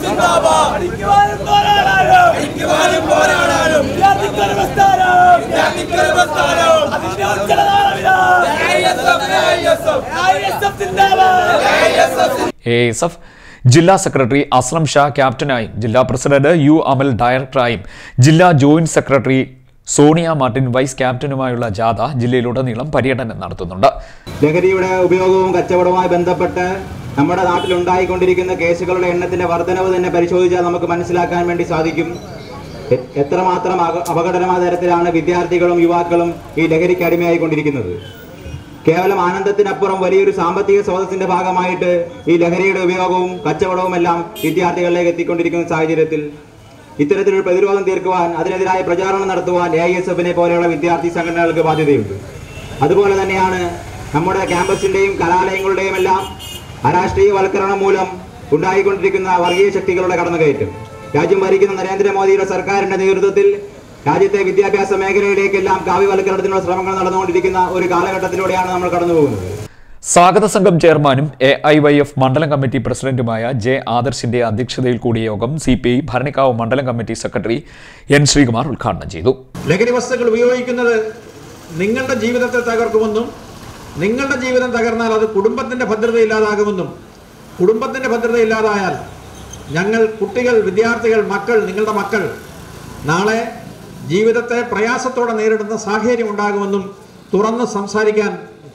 [SPEAKER 2] എ എസ് എഫ് ജില്ലാ സെക്രട്ടറി അസ്ലം ഷാ ക്യാപ്റ്റനായും ജില്ലാ പ്രസിഡന്റ് യു അമൽ ഡയറക്ടറായും ജില്ലാ joint secretary Sonia Martin vice ക്യാപ്റ്റനുമായുള്ള ജാഥ ജില്ലയിലുടനീളം പര്യടനം നടത്തുന്നുണ്ട്
[SPEAKER 20] ലഹരിയുടെ ഉപയോഗവും കച്ചവടവുമായി ബന്ധപ്പെട്ട് നമ്മുടെ നാട്ടിൽ ഉണ്ടായിക്കൊണ്ടിരിക്കുന്ന കേസുകളുടെ എണ്ണത്തിന്റെ വർധനവ് തന്നെ പരിശോധിച്ചാൽ നമുക്ക് മനസ്സിലാക്കാൻ വേണ്ടി സാധിക്കും എ- എത്രമാത്രം അക- അപകടകരമായ തരത്തിലാണ് വിദ്യാർത്ഥികളും യുവാക്കളും ഈ ലഹരിക്ക് അടിമയായിക്കൊണ്ടിരിക്കുന്നത് കേവലം ആനന്ദത്തിനപ്പുറം വലിയൊരു സാമ്പത്തിക സ്രോതസ്സിന്റെ ഭാഗമായിട്ട് ഈ ലഹരിയുടെ ഉപയോഗവും കച്ചവടവും എല്ലാം വിദ്യാർത്ഥികളിലേക്ക് എത്തിക്കൊണ്ടിരിക്കുന്ന സാഹചര്യത്തിൽ ഇത്തരത്തിലൊരു പ്രതിരോധം തീർക്കുവാൻ അതിനെതിരായ പ്രചാരണം നടത്തുവാൻ എ ഐ എസ് എഫിനെ പോലെയുള്ള വിദ്യാർത്ഥി സംഘടനകൾക്ക് ബാധ്യതയുണ്ട് അതുപോലെ തന്നെയാണ് നമ്മുടെ ക്യാമ്പസിന്റെയും കലാലയങ്ങളുടെയും എല്ലാം അരാഷ്ട്രീയവൽക്കരണം മൂലം ഉണ്ടായിക്കൊണ്ടിരിക്കുന്ന വർഗീയ ശക്തികളുടെ കടന്നുകയറ്റം രാജ്യം ഭരിക്കുന്ന നരേന്ദ്രമോദിയുടെ സർക്കാരിന്റെ നേതൃത്വത്തിൽ രാജ്യത്തെ വിദ്യാഭ്യാസ മേഖലയിലേക്കെല്ലാം കാവ്യവൽക്കരണത്തിനുള്ള ശ്രമങ്ങൾ നടന്നുകൊണ്ടിരിക്കുന്ന ഒരു കാലഘട്ടത്തിലൂടെയാണ് നമ്മൾ കടന്നു പോകുന്നത്
[SPEAKER 2] സ്വാഗത സംഘം ചെയർമാനും എ ഐ വൈ എഫ് മണ്ഡലം കമ്മിറ്റി പ്രസിഡന്റുമായ ജെ ആദർശിന്റെ അധ്യക്ഷതയിൽ കൂടിയ യോഗം സി പി ഐ ഭരണിക്കാവ് മണ്ഡലം കമ്മിറ്റി സെക്രട്ടറി എൻ ശ്രീകുമാർ ഉദ്ഘാടനം ചെയ്തു
[SPEAKER 21] ലഹരി വസ്തുക്കൾ ഉപയോഗിക്കുന്നത് നിങ്ങളുടെ ജീവിതത്തെ തകർക്കുമെന്നും നിങ്ങളുടെ ജീവിതം തകർന്നാൽ അത് കുടുംബത്തിന്റെ ഭദ്രത ഇല്ലാതാകുമെന്നും കുടുംബത്തിന്റെ ഭദ്രത ഇല്ലാതായാൽ ഞങ്ങൾ കുട്ടികൾ വിദ്യാർത്ഥികൾ മക്കൾ നിങ്ങളുടെ മക്കൾ നാളെ ജീവിതത്തെ പ്രയാസത്തോടെ നേരിടുന്ന സാഹചര്യം ഉണ്ടാകുമെന്നും തുറന്ന് സംസാരിക്കാൻ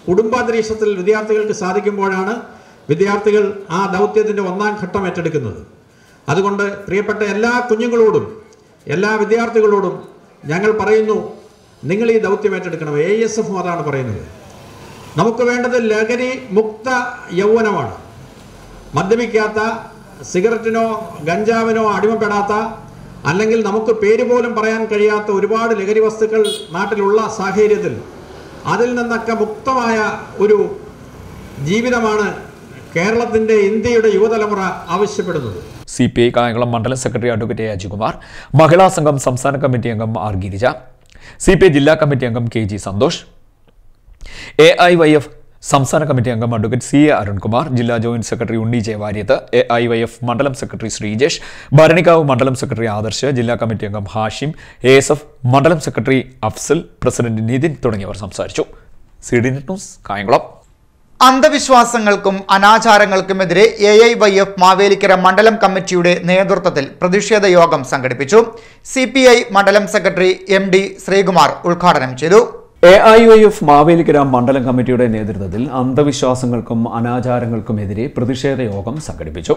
[SPEAKER 21] കുടുംബാന്തരീക്ഷത്തിൽ വിദ്യാർത്ഥികൾക്ക് സാധിക്കുമ്പോഴാണ് വിദ്യാർത്ഥികൾ ആ ദൗത്യത്തിൻ്റെ ഒന്നാം ഘട്ടം ഏറ്റെടുക്കുന്നത് അതുകൊണ്ട് പ്രിയപ്പെട്ട എല്ലാ കുഞ്ഞുങ്ങളോടും എല്ലാ വിദ്യാർത്ഥികളോടും ഞങ്ങൾ പറയുന്നു നിങ്ങൾ ഈ ദൗത്യം ഏറ്റെടുക്കണം എ എസ് എഫും അതാണ് പറയുന്നത് നമുക്ക് വേണ്ടത് ലഹരി മുക്ത യൗവനമാണ് മദ്യപിക്കാത്ത സിഗരറ്റിനോ ഗഞ്ചാവിനോ അടിമപ്പെടാത്ത അല്ലെങ്കിൽ നമുക്ക് പേര് പോലും പറയാൻ കഴിയാത്ത ഒരുപാട് ലഹരി വസ്തുക്കൾ നാട്ടിലുള്ള സാഹചര്യത്തിൽ അതിൽ നിന്നൊക്കെ മുക്തമായ ഒരു ജീവിതമാണ് കേരളത്തിൻ്റെ ഇന്ത്യയുടെ യുവതലമുറ ആവശ്യപ്പെടുന്നത്
[SPEAKER 2] സി പി ഐ കായംകുളം മണ്ഡലം സെക്രട്ടറി അഡ്വക്കേറ്റ് എ അജികുമാർ മഹിളാ സംഘം സംസ്ഥാന കമ്മിറ്റി അംഗം R Girija C P I ജില്ലാ കമ്മിറ്റി അംഗം K G Santhosh A I Y F സംസ്ഥാന കമ്മിറ്റി അംഗം അഡ്വക്കേറ്റ് സി എ അരുൺകുമാർ ജില്ലാ joint secretary Unni Jayavaryath A I Y F മണ്ഡലം സെക്രട്ടറി ശ്രീജേഷ് ഭരണിക്കാവ് മണ്ഡലം സെക്രട്ടറി ആദർശ് ജില്ലാ കമ്മിറ്റി അംഗം ഹാഷിം എ എസ് എഫ് മണ്ഡലം സെക്രട്ടറി അഫ്സൽ പ്രസിഡന്റ് നിതിൻ തുടങ്ങിയവർ സംസാരിച്ചു C D net news Kayamkulam
[SPEAKER 1] അന്ധവിശ്വാസങ്ങൾക്കും അനാചാരങ്ങൾക്കുമെതിരെ A I Y F Mavelikara മണ്ഡലം കമ്മിറ്റിയുടെ നേതൃത്വത്തിൽ പ്രതിഷേധ യോഗം സംഘടിപ്പിച്ചു സി പി ഐ മണ്ഡലം സെക്രട്ടറി എം ഡി ശ്രീകുമാർ ഉദ്ഘാടനം ചെയ്തു
[SPEAKER 2] A I O F Mavelikara മണ്ഡലം കമ്മിറ്റിയുടെ നേതൃത്വത്തിൽ അന്ധവിശ്വാസങ്ങൾക്കും അനാചാരങ്ങൾക്കുമെതിരെ പ്രതിഷേധ യോഗം സംഘടിപ്പിച്ചു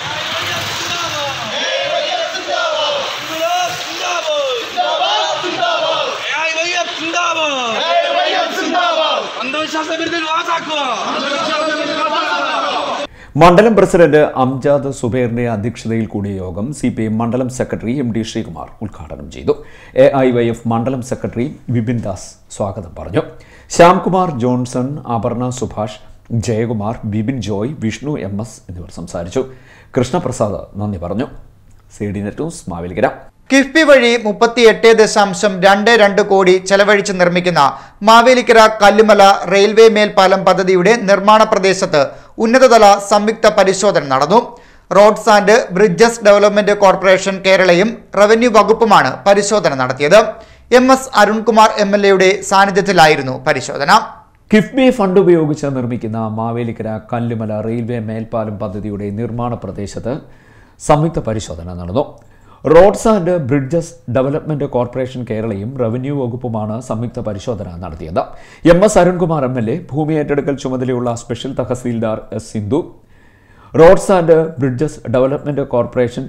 [SPEAKER 2] മണ്ഡലം പ്രസിഡന്റ് അംജാദ് സുബൈറിന്റെ അധ്യക്ഷതയിൽ കൂടിയ യോഗം സി പി ഐ മണ്ഡലം സെക്രട്ടറി എം ഡി ശ്രീകുമാർ ഉദ്ഘാടനം ചെയ്തു എ ഐ വൈ എഫ് മണ്ഡലം സെക്രട്ടറി വിപിൻ ദാസ് സ്വാഗതം പറഞ്ഞു ശ്യാംകുമാർ ജോൺസൺ അപർണ സുഭാഷ് ജയകുമാർ ബിപിൻ ജോയ് വിഷ്ണു എം എസ് എന്നിവർ സംസാരിച്ചു കൃഷ്ണപ്രസാദ് നന്ദി പറഞ്ഞു C D net news Mavelikara
[SPEAKER 1] KIIFB വഴി മുപ്പത്തിയെട്ട് ദശാംശം രണ്ട് രണ്ട് കോടി ചെലവഴിച്ച് നിർമ്മിക്കുന്ന മാവേലിക്കര കല്ലുമല റെയിൽവേ മേൽപ്പാലം പദ്ധതിയുടെ നിർമ്മാണ പ്രദേശത്ത് ഉന്നതതല സംയുക്ത പരിശോധന നടന്നു roads and bridges development corporation കേരളയും റവന്യൂ വകുപ്പുമാണ് പരിശോധന നടത്തിയത് M S Arunkumar M L എയുടെ സാന്നിധ്യത്തിലായിരുന്നു പരിശോധന
[SPEAKER 2] കിഫ്ബി ഫണ്ട് ഉപയോഗിച്ച് നിർമ്മിക്കുന്ന മാവേലിക്കര കല്ലുമല റെയിൽവേ മേൽപ്പാലം പദ്ധതിയുടെ നിർമ്മാണ പ്രദേശത്ത് സംയുക്ത പരിശോധന നടന്നു roads and bridges development corporation കേരളയും റവന്യൂ വകുപ്പുമാണ് സംയുക്ത പരിശോധന നടത്തിയത് M S Arunkumar M L A ഭൂമി ഏറ്റെടുക്കൽ ചുമതലയുള്ള special tahsildar S Sindhu roads and bridges development corporation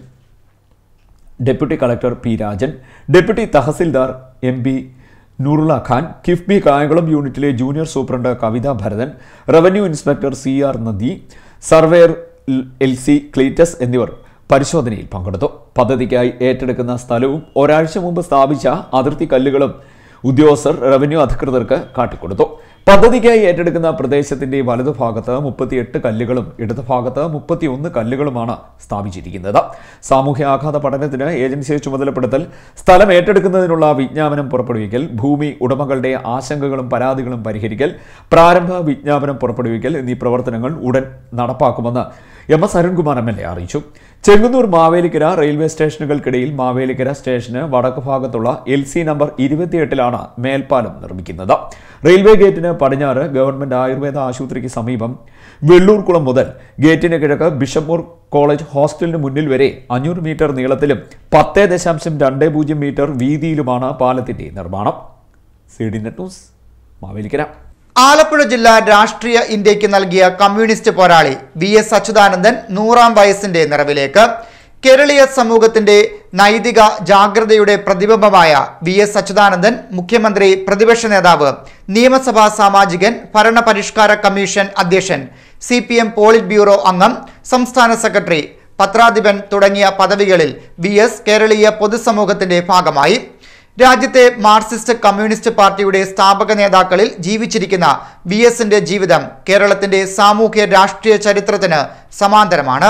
[SPEAKER 2] deputy collector P Rajan deputy tahsildar M P Noorulla Khan KIIFB Kayamkulam യൂണിറ്റിലെ junior superintendent Kavitha Bharathan revenue inspector C R നദി സർവേയർ എൽ സി ക്ലീറ്റസ് എന്നിവർ പരിശോധനയിൽ പങ്കെടുത്തു പദ്ധതിക്കായി ഏറ്റെടുക്കുന്ന സ്ഥലവും ഒരാഴ്ച മുമ്പ് സ്ഥാപിച്ച അതിർത്തി കല്ലുകളും ഉദ്യോഗസ്ഥർ റവന്യൂ അധികൃതർക്ക് കാട്ടിക്കൊടുത്തു പദ്ധതിക്കായി ഏറ്റെടുക്കുന്ന പ്രദേശത്തിന്റെ വലതുഭാഗത്ത് മുപ്പത്തിയെട്ട് കല്ലുകളും ഇടതുഭാഗത്ത് മുപ്പത്തിയൊന്ന് കല്ലുകളുമാണ് സ്ഥാപിച്ചിരിക്കുന്നത് സാമൂഹ്യ ആഘാത പഠനത്തിന് ഏജൻസിയെ ചുമതലപ്പെടുത്തൽ സ്ഥലം ഏറ്റെടുക്കുന്നതിനുള്ള വിജ്ഞാപനം പുറപ്പെടുവിക്കൽ ഭൂമി ഉടമകളുടെ ആശങ്കകളും പരാതികളും പരിഹരിക്കൽ പ്രാരംഭ വിജ്ഞാപനം പുറപ്പെടുവിക്കൽ എന്നീ പ്രവർത്തനങ്ങൾ ഉടൻ നടപ്പാക്കുമെന്ന് M S Arunkumar M L A അറിയിച്ചു ചെങ്ങന്നൂർ മാവേലിക്കര റെയിൽവേ സ്റ്റേഷനുകൾക്കിടയിൽ മാവേലിക്കര സ്റ്റേഷന് വടക്ക് ഭാഗത്തുള്ള എൽ സി നമ്പർ ഇരുപത്തിയെട്ടിലാണ് മേൽപ്പാലം നിർമ്മിക്കുന്നത് റെയിൽവേ ഗേറ്റിന് പടിഞ്ഞാറ് ഗവൺമെന്റ് ആയുർവേദ ആശുപത്രിക്ക് സമീപം വെള്ളൂർകുളം മുതൽ ഗേറ്റിന് കിഴക്ക് ബിഷപ്പൂർ കോളേജ് ഹോസ്റ്റലിന് മുന്നിൽ വരെ അഞ്ഞൂറ് മീറ്റർ നീളത്തിലും പത്ത് ദശാംശം രണ്ട് പൂജ്യം മീറ്റർ വീതിയിലുമാണ് പാലത്തിന്റെ നിർമ്മാണം C D net news Mavelikara
[SPEAKER 1] Alappuzha ജില്ല രാഷ്ട്രീയ ഇന്ത്യക്ക് നൽകിയ കമ്മ്യൂണിസ്റ്റ് പോരാളി വി എസ് അച്യുതാനന്ദൻ നൂറാം വയസ്സിന്റെ നിറവിലേക്ക് കേരളീയ സമൂഹത്തിന്റെ നൈതിക ജാഗ്രതയുടെ പ്രതിബിംബമായ വി എസ് അച്യുതാനന്ദൻ മുഖ്യമന്ത്രി പ്രതിപക്ഷ നേതാവ് നിയമസഭാ സാമാജികൻ ഭരണപരിഷ്കാര കമ്മീഷൻ അധ്യക്ഷൻ C P M politburo അംഗം സംസ്ഥാന സെക്രട്ടറി പത്രാധിപൻ തുടങ്ങിയ പദവികളിൽ വി എസ് കേരളീയ പൊതുസമൂഹത്തിന്റെ ഭാഗമായി രാജ്യത്തെ മാർക്സിസ്റ്റ് കമ്മ്യൂണിസ്റ്റ് പാർട്ടിയുടെ സ്ഥാപക നേതാക്കളിൽ ജീവിച്ചിരിക്കുന്ന വി എസിന്റെ ജീവിതം കേരളത്തിന്റെ സാമൂഹ്യ രാഷ്ട്രീയ ചരിത്രത്തിന് സമാന്തരമാണ്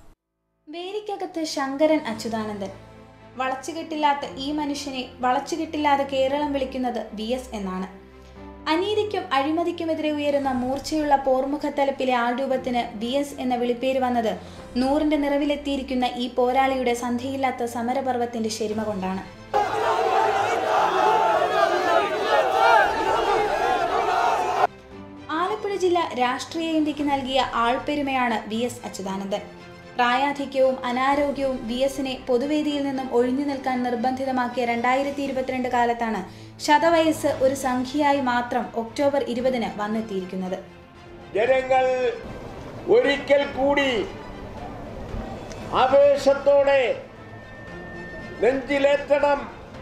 [SPEAKER 4] വേലിക്കകത്ത് ശങ്കരൻ അച്യുതാനന്ദൻ വളച്ചുകെട്ടില്ലാത്ത ഈ മനുഷ്യനെ വളച്ചുകെട്ടില്ലാതെ കേരളം വിളിക്കുന്നത് വി എസ് എന്നാണ് അനീതിക്കും അഴിമതിക്കുമെതിരെ ഉയരുന്ന മൂർച്ചയുള്ള പോർമുഖത്തലപ്പിലെ ആൾരൂപത്തിന് വി എസ് എന്ന വിളിപ്പേര് വന്നത് നൂറിന്റെ നിറവിലെത്തിയിരിക്കുന്ന ഈ പോരാളിയുടെ സന്ധിയില്ലാത്ത സമരപർവത്തിന്റെ ശരിമ കൊണ്ടാണ് ആലപ്പുഴ ജില്ല രാഷ്ട്രീയ ഇന്ത്യക്ക് നൽകിയ ആൾപ്പെരുമയാണ് വി എസ് അച്യുതാനന്ദൻ പ്രായാധിക്യവും അനാരോഗ്യവും വി എസിനെ പൊതുവേദിയിൽ നിന്നും ഒഴിഞ്ഞു നിൽക്കാൻ നിർബന്ധിതമാക്കിയ രണ്ടായിരത്തി ഇരുപത്തിരണ്ട് കാലത്താണ് ശതവയസ്സ് ഒരു സംഖ്യയായി മാത്രം ഒക്ടോബർ ഇരുപതിന് വന്നെത്തിയിരിക്കുന്നത്
[SPEAKER 3] ജനങ്ങൾ ഒരിക്കൽ കൂടി ആവേശത്തോടെ നെഞ്ചിലേറ്റണം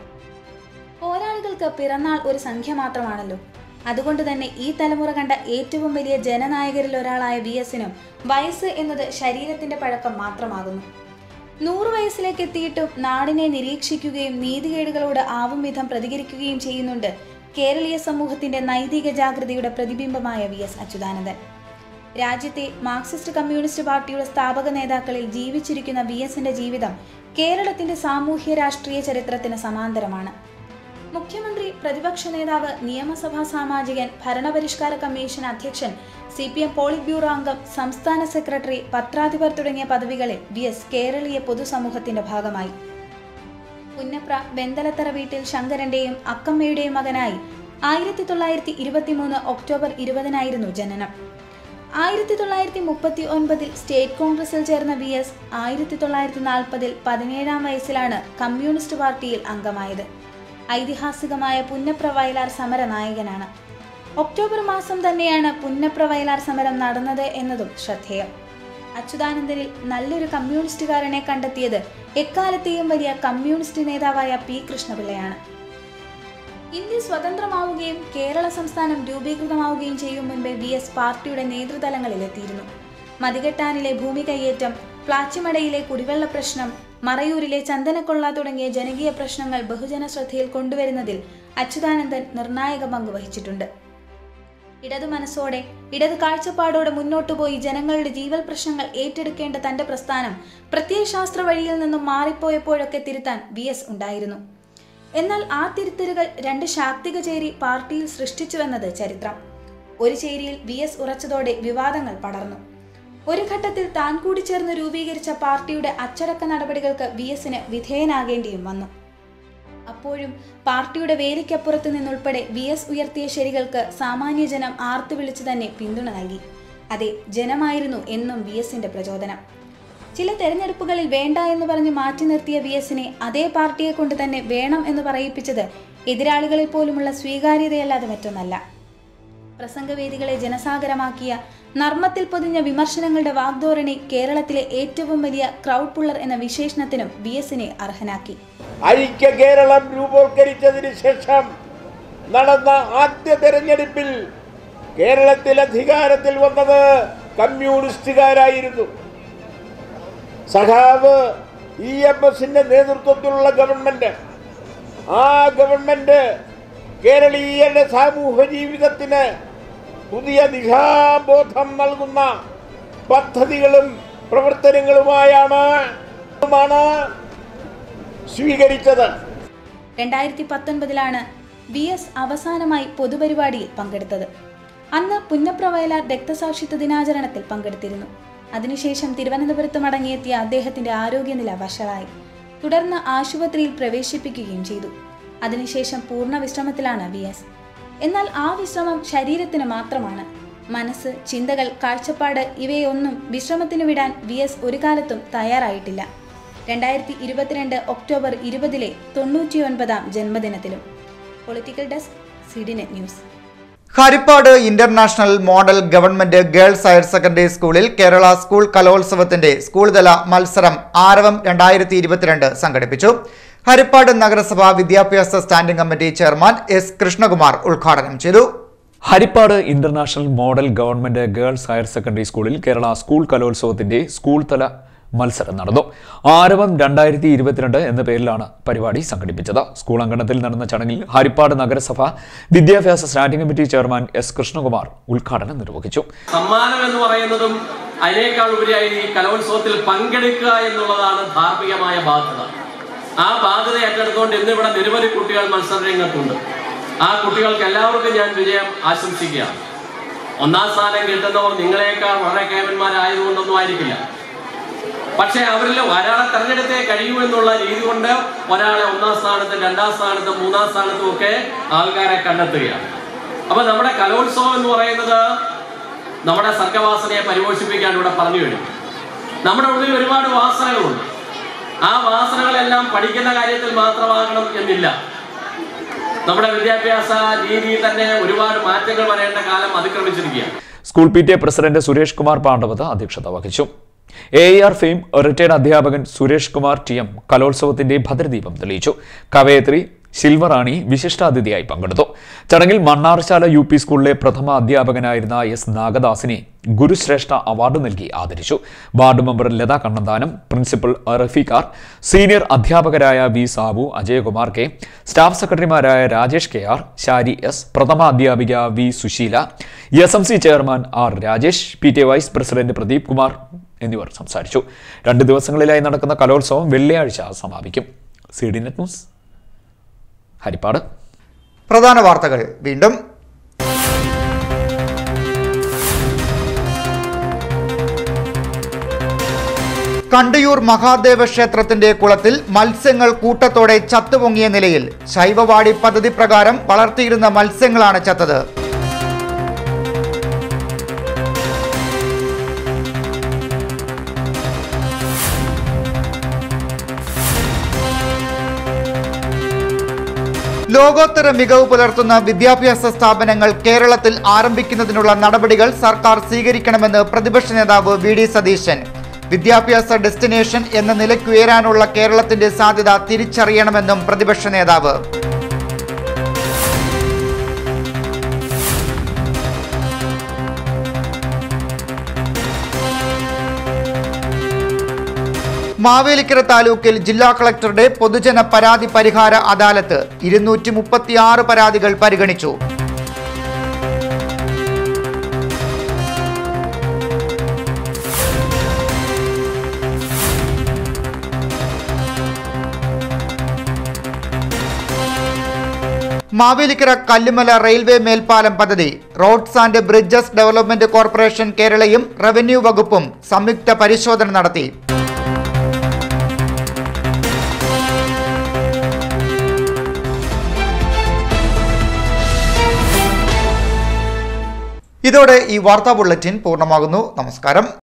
[SPEAKER 4] പോരാളികൾക്ക് പിറന്നാൾ ഒരു സംഖ്യ മാത്രമാണല്ലോ അതുകൊണ്ട് തന്നെ ഈ തലമുറ കണ്ട ഏറ്റവും വലിയ ജനനായകരിൽ ഒരാളായ വി എസിനും വയസ്സ് എന്നത് ശരീരത്തിന്റെ പഴക്കം മാത്രമാകുന്നു നൂറ് വയസ്സിലേക്ക് എത്തിയിട്ടും നാടിനെ നിരീക്ഷിക്കുകയും നീതികേടുകളോട് ആവും വിധം പ്രതികരിക്കുകയും ചെയ്യുന്നുണ്ട് കേരളീയ സമൂഹത്തിന്റെ നൈതിക ജാഗ്രതയുടെ പ്രതിബിംബമായ വി എസ് അച്യുതാനന്ദൻ രാജ്യത്തെ മാർക്സിസ്റ്റ് കമ്മ്യൂണിസ്റ്റ് പാർട്ടിയുടെ സ്ഥാപക നേതാക്കളിൽ ജീവിച്ചിരിക്കുന്ന വി എസിന്റെ ജീവിതം കേരളത്തിന്റെ സാമൂഹ്യ രാഷ്ട്രീയ ചരിത്രത്തിന് സമാന്തരമാണ് മുഖ്യമന്ത്രി പ്രതിപക്ഷ നേതാവ് നിയമസഭാ സാമാജികൻ ഭരണപരിഷ്കാര കമ്മീഷൻ അധ്യക്ഷൻ C P M politburo അംഗം സംസ്ഥാന സെക്രട്ടറി പത്രാധിപർ തുടങ്ങിയ പദവികളിൽ വി എസ് കേരളീയ പൊതുസമൂഹത്തിന്റെ ഭാഗമായി പുന്നപ്ര വെന്തലത്തറ വീട്ടിൽ ശങ്കരന്റെയും അക്കമ്മയുടെയും മകനായി ആയിരത്തി തൊള്ളായിരത്തി ഇരുപത്തിമൂന്ന് ഒക്ടോബർ ഇരുപതിനായിരുന്നു ജനനം ആയിരത്തി തൊള്ളായിരത്തി മുപ്പത്തി ഒൻപതിൽ സ്റ്റേറ്റ് കോൺഗ്രസിൽ ചേർന്ന വി എസ് ആയിരത്തി തൊള്ളായിരത്തി നാൽപ്പതിൽ പതിനേഴാം വയസ്സിലാണ് കമ്മ്യൂണിസ്റ്റ് പാർട്ടിയിൽ അംഗമായത് ഐതിഹാസികമായ പുന്നപ്ര വയലാർ സമര നായകനാണ് ഒക്ടോബർ മാസം തന്നെയാണ് പുന്നപ്ര വയലാർ സമരം നടന്നത് എന്നതും ശ്രദ്ധേയം അച്യുതാനന്ദനിൽ നല്ലൊരു കമ്മ്യൂണിസ്റ്റുകാരനെ കണ്ടെത്തിയത് എക്കാലത്തെയും വലിയ കമ്മ്യൂണിസ്റ്റ് നേതാവായ പി കൃഷ്ണപിള്ളയാണ് ഇന്ത്യ സ്വതന്ത്രമാവുകയും കേരള സംസ്ഥാനം രൂപീകൃതമാവുകയും ചെയ്യും മുൻപേ വി എസ് പാർട്ടിയുടെ നേതൃതലങ്ങളിൽ എത്തിയിരുന്നു മതികെട്ടാനിലെ ഭൂമി കയ്യേറ്റം പ്ലാച്ചിമടയിലെ കുടിവെള്ള പ്രശ്നം മറയൂരിലെ ചന്ദനക്കൊള്ള തുടങ്ങിയ ജനകീയ പ്രശ്നങ്ങൾ ബഹുജന ശ്രദ്ധയിൽ കൊണ്ടുവരുന്നതിൽ അച്യുതാനന്ദൻ നിർണായക പങ്ക് വഹിച്ചിട്ടുണ്ട് ഇടതു മനസ്സോടെ ഇടതു കാഴ്ചപ്പാടോടെ മുന്നോട്ടു പോയി ജനങ്ങളുടെ ജീവൽ പ്രശ്നങ്ങൾ ഏറ്റെടുക്കേണ്ട തന്റെ പ്രസ്ഥാനം പ്രത്യയശാസ്ത്ര വഴിയിൽ നിന്നും മാറിപ്പോയപ്പോഴൊക്കെ തിരുത്താൻ വി എസ് ഉണ്ടായിരുന്നു എന്നാൽ ആ തിരുത്തലുകൾ രണ്ട് ശാക്തിക ചേരി പാർട്ടിയിൽ സൃഷ്ടിച്ചുവെന്നത് ചരിത്രം ഒരു ചേരിയിൽ വി എസ് ഉറച്ചതോടെ വിവാദങ്ങൾ പടർന്നു ഒരു ഘട്ടത്തിൽ താൻ കൂടി ചേർന്ന് രൂപീകരിച്ച പാർട്ടിയുടെ അച്ചടക്ക നടപടികൾക്ക് വി എസിന് വിധേയനാകേണ്ടിയും വന്നു അപ്പോഴും പാർട്ടിയുടെ വേലിക്കപ്പുറത്ത് നിന്നുൾപ്പെടെ വി എസ് ഉയർത്തിയ ശരികൾക്ക് സാമാന്യ ജനം ആർത്തു വിളിച്ചു തന്നെ പിന്തുണ നൽകി അതെ ജനമായിരുന്നു എന്നും വി എസിന്റെ പ്രചോദനം ചില തെരഞ്ഞെടുപ്പുകളിൽ വേണ്ട എന്ന് പറഞ്ഞ് മാറ്റി നിർത്തിയ വി എസിനെ അതേ പാർട്ടിയെ കൊണ്ട് തന്നെ വേണം എന്ന് പറയിപ്പിച്ചത് എതിരാളികളിൽ പോലുമുള്ള സ്വീകാര്യതയല്ലാതെ മറ്റൊന്നല്ല പ്രസംഗവേദികളെ ജനസാഗരമാക്കിയ നർമ്മത്തിൽ പൊതിഞ്ഞ വിമർശനങ്ങളുടെ വാഗ്ധോരണി കേരളത്തിലെ ഏറ്റവും വലിയ ക്രൗഡ് പുള്ളർ എന്ന വിശേഷണത്തിനും വി എസിനെ അർഹനാക്കി
[SPEAKER 3] ഐക്യ കേരളം രൂപവത്കരിച്ചതിന് ശേഷം നടന്ന ആദ്യ തെരഞ്ഞെടുപ്പിൽ കേരളത്തിൽ അധികാരത്തിൽ വന്നത് കമ്മ്യൂണിസ്റ്റുകാരായിരുന്നു സഖാവ് ഇ എം എസിന്റെ നേതൃത്വത്തിലുള്ള ഗവൺമെന്റ് ആ ഗവൺമെന്റ് കേരളീയരുടെ സാമൂഹ്യ ജീവിതത്തിന് പുതിയ ദിശാബോധം നൽകുന്ന പദ്ധതികളും പ്രവർത്തനങ്ങളുമായാണ് മാണ് സ്വീകരിച്ചത്
[SPEAKER 4] രണ്ടായിരത്തി പത്തൊൻപതിലാണ് വി എസ് അവസാനമായി പൊതുപരിപാടിയിൽ പങ്കെടുത്തത് അന്ന് പുന്നപ്ര വയലാർ രക്തസാക്ഷിത്വ ദിനാചരണത്തിൽ പങ്കെടുത്തിരുന്നു അതിനുശേഷം തിരുവനന്തപുരത്ത് മടങ്ങിയെത്തിയ അദ്ദേഹത്തിന്റെ ആരോഗ്യനില വഷളായി തുടർന്ന് ആശുപത്രിയിൽ പ്രവേശിപ്പിക്കുകയും ചെയ്തു അതിനുശേഷം പൂർണ്ണ വിശ്രമത്തിലാണ് വി എസ് എന്നാൽ ആ വിശ്രമം ശരീരത്തിന് മാത്രമാണ് മനസ്സ് ചിന്തകൾ കാഴ്ചപ്പാട് ഇവയൊന്നും വിശ്രമത്തിന് വിടാൻ വി എസ് ഒരു കാലത്തും തയ്യാറായിട്ടില്ല രണ്ടായിരത്തി ഇരുപത്തിരണ്ട് ഒക്ടോബർ ഇരുപതിലെ തൊണ്ണൂറ്റിയൊൻപതാം ജന്മദിനത്തിലും political desk CD net news
[SPEAKER 1] Haripad international model government girls higher secondary സ്കൂളിൽ കേരള സ്കൂൾ കലോത്സവത്തിന്റെ സ്കൂൾ തല മത്സരം ആരവം രണ്ടായിരത്തി ഇരുപത്തിരണ്ട് സംഘടിപ്പിച്ചു ഹരിപ്പാട് നഗരസഭ വിദ്യാഭ്യാസ standing committee chairman S Krishnakumar ഉദ്ഘാടനം ചെയ്തു
[SPEAKER 2] Haripad international model government girls higher secondary സ്കൂളിൽ കേരള സ്കൂൾ കലോത്സവത്തിന്റെ സ്കൂൾ തല മത്സരം നടന്നു ആരവം രണ്ടായിരത്തി ഇരുപത്തിരണ്ട് എന്ന പേരിലാണ് പരിപാടി സംഘടിപ്പിച്ചത് സ്കൂൾ അങ്കണത്തിൽ നടന്ന ചടങ്ങിൽ ഹരിപ്പാട് നഗരസഭ വിദ്യാഭ്യാസ standing committee chairman S Krishnakumar ഉദ്ഘാടനം നിർവഹിച്ചു
[SPEAKER 22] സമ്മാനം എന്ന് പറയുന്നതും അതിനേക്കാൾ ഉപരിയായി ഈ കലോത്സവത്തിൽ പങ്കെടുക്കുക എന്നുള്ളതാണ് ധാർമ്മികമായ ബാധ്യത ആ ബാധ്യത ഏറ്റെടുത്തുകൊണ്ട് ഇന്നിവിടെ നിരവധി കുട്ടികൾ മത്സര രംഗത്തുണ്ട് ആ കുട്ടികൾക്ക് എല്ലാവർക്കും ഞാൻ വിജയം ആശംസിക്കുകയാണ് ഒന്നാം സ്ഥാനം കിട്ടുന്നവർ നിങ്ങളെക്കാൾ വളരെ കേവന്മാരായതുകൊണ്ടൊന്നും ആയിരിക്കില്ല പക്ഷേ അവരിൽ ഒരാളെ തെരഞ്ഞെടുത്തേ കഴിയൂ എന്നുള്ള രീതി കൊണ്ട് ഒരാളെ ഒന്നാം സ്ഥാനത്തും രണ്ടാം സ്ഥാനത്തും മൂന്നാം സ്ഥാനത്തും ഒക്കെ ആൾക്കാരെ കണ്ടെത്തുകയാണ് അപ്പൊ നമ്മുടെ കലോത്സവം എന്ന് പറയുന്നത് നമ്മുടെ സർഗവാസനയെ പരിപോഷിപ്പിക്കാൻ ഇവിടെ പറഞ്ഞു വരും നമ്മുടെ ഉള്ളിൽ ഒരുപാട് വാസനകളുണ്ട് ആ വാസനകളെല്ലാം പഠിക്കുന്ന കാര്യത്തിൽ മാത്രമാകണം എന്നില്ല നമ്മുടെ വിദ്യാഭ്യാസ രീതിയിൽ തന്നെ ഒരുപാട് മാറ്റങ്ങൾ വരേണ്ട കാലം അതിക്രമിച്ചിരിക്കുകയാണ്
[SPEAKER 2] school P T A president Suresh Kumar Pandavath അധ്യക്ഷത വഹിച്ചു എ ആർ ഫെയിം റിട്ടയർഡ് അധ്യാപകൻ സുരേഷ് കുമാർ ടി എം കലോത്സവത്തിന്റെ ഭദ്രദീപം തെളിയിച്ചു കവയത്രി ശിൽവറാണി വിശിഷ്ടാതിഥിയായി പങ്കെടുത്തു ചടങ്ങിൽ മണ്ണാർശാല യു പി സ്കൂളിലെ പ്രഥമ അധ്യാപകനായിരുന്ന എസ് നാഗദാസിനെ ഗുരുശ്രേഷ്ഠ അവാർഡ് നൽകി ആദരിച്ചു ward member Latha Kannanthanam principal റഫീഖാർ സീനിയർ അധ്യാപകരായ V Sabu Ajayakumar K staff സെക്രട്ടറിമാരായ Rajesh K R Shari S പ്രഥമ അധ്യാപിക V Susheela S M C chairman R Rajesh P T A vice president Pradeep Kumar എന്നിവർ സംസാരിച്ചു രണ്ട് ദിവസങ്ങളിലായി നടക്കുന്ന കലോത്സവം വെള്ളിയാഴ്ച സമാപിക്കും C D net news Haripad
[SPEAKER 1] പ്രധാന വാർത്തകൾ വീണ്ടും കണ്ടിയൂർ മഹാദേവ ക്ഷേത്രത്തിന്റെ കുളത്തിൽ മത്സ്യങ്ങൾ കൂട്ടത്തോടെ ചത്തുപൊങ്ങിയ നിലയിൽ ശൈവവാടി പദ്ധതി പ്രകാരം വളർത്തിയിരുന്ന മത്സ്യങ്ങളാണ് ചത്തത് ലോകോത്തര മികവ് പുലർത്തുന്ന വിദ്യാഭ്യാസ സ്ഥാപനങ്ങൾ കേരളത്തിൽ ആരംഭിക്കുന്നതിനുള്ള നടപടികൾ സർക്കാർ സ്വീകരിക്കണമെന്ന് പ്രതിപക്ഷ നേതാവ് വി ഡി സതീശൻ വിദ്യാഭ്യാസ ഡെസ്റ്റിനേഷൻ എന്ന നിലയ്ക്കുയരാനുള്ള കേരളത്തിന്റെ സാധ്യത തിരിച്ചറിയണമെന്നും പ്രതിപക്ഷ നേതാവ് മാവേലിക്കര താലൂക്കിൽ ജില്ലാ കളക്ടറുടെ പൊതുജന പരാതി പരിഹാര അദാലത്ത് ഇരുന്നൂറ്റി മുപ്പത്തിയാറ് പരാതികൾ പരിഗണിച്ചു മാവേലിക്കര കല്ലുമല റെയിൽവേ മേൽപ്പാലം പദ്ധതി roads and bridges development corporation കേരളയും റവന്യൂ വകുപ്പും സംയുക്ത പരിശോധന നടത്തി ഇതോടെ ഈ വാർത്താ ബുള്ളറ്റിൻ പൂർണ്ണമാകുന്നു നമസ്കാരം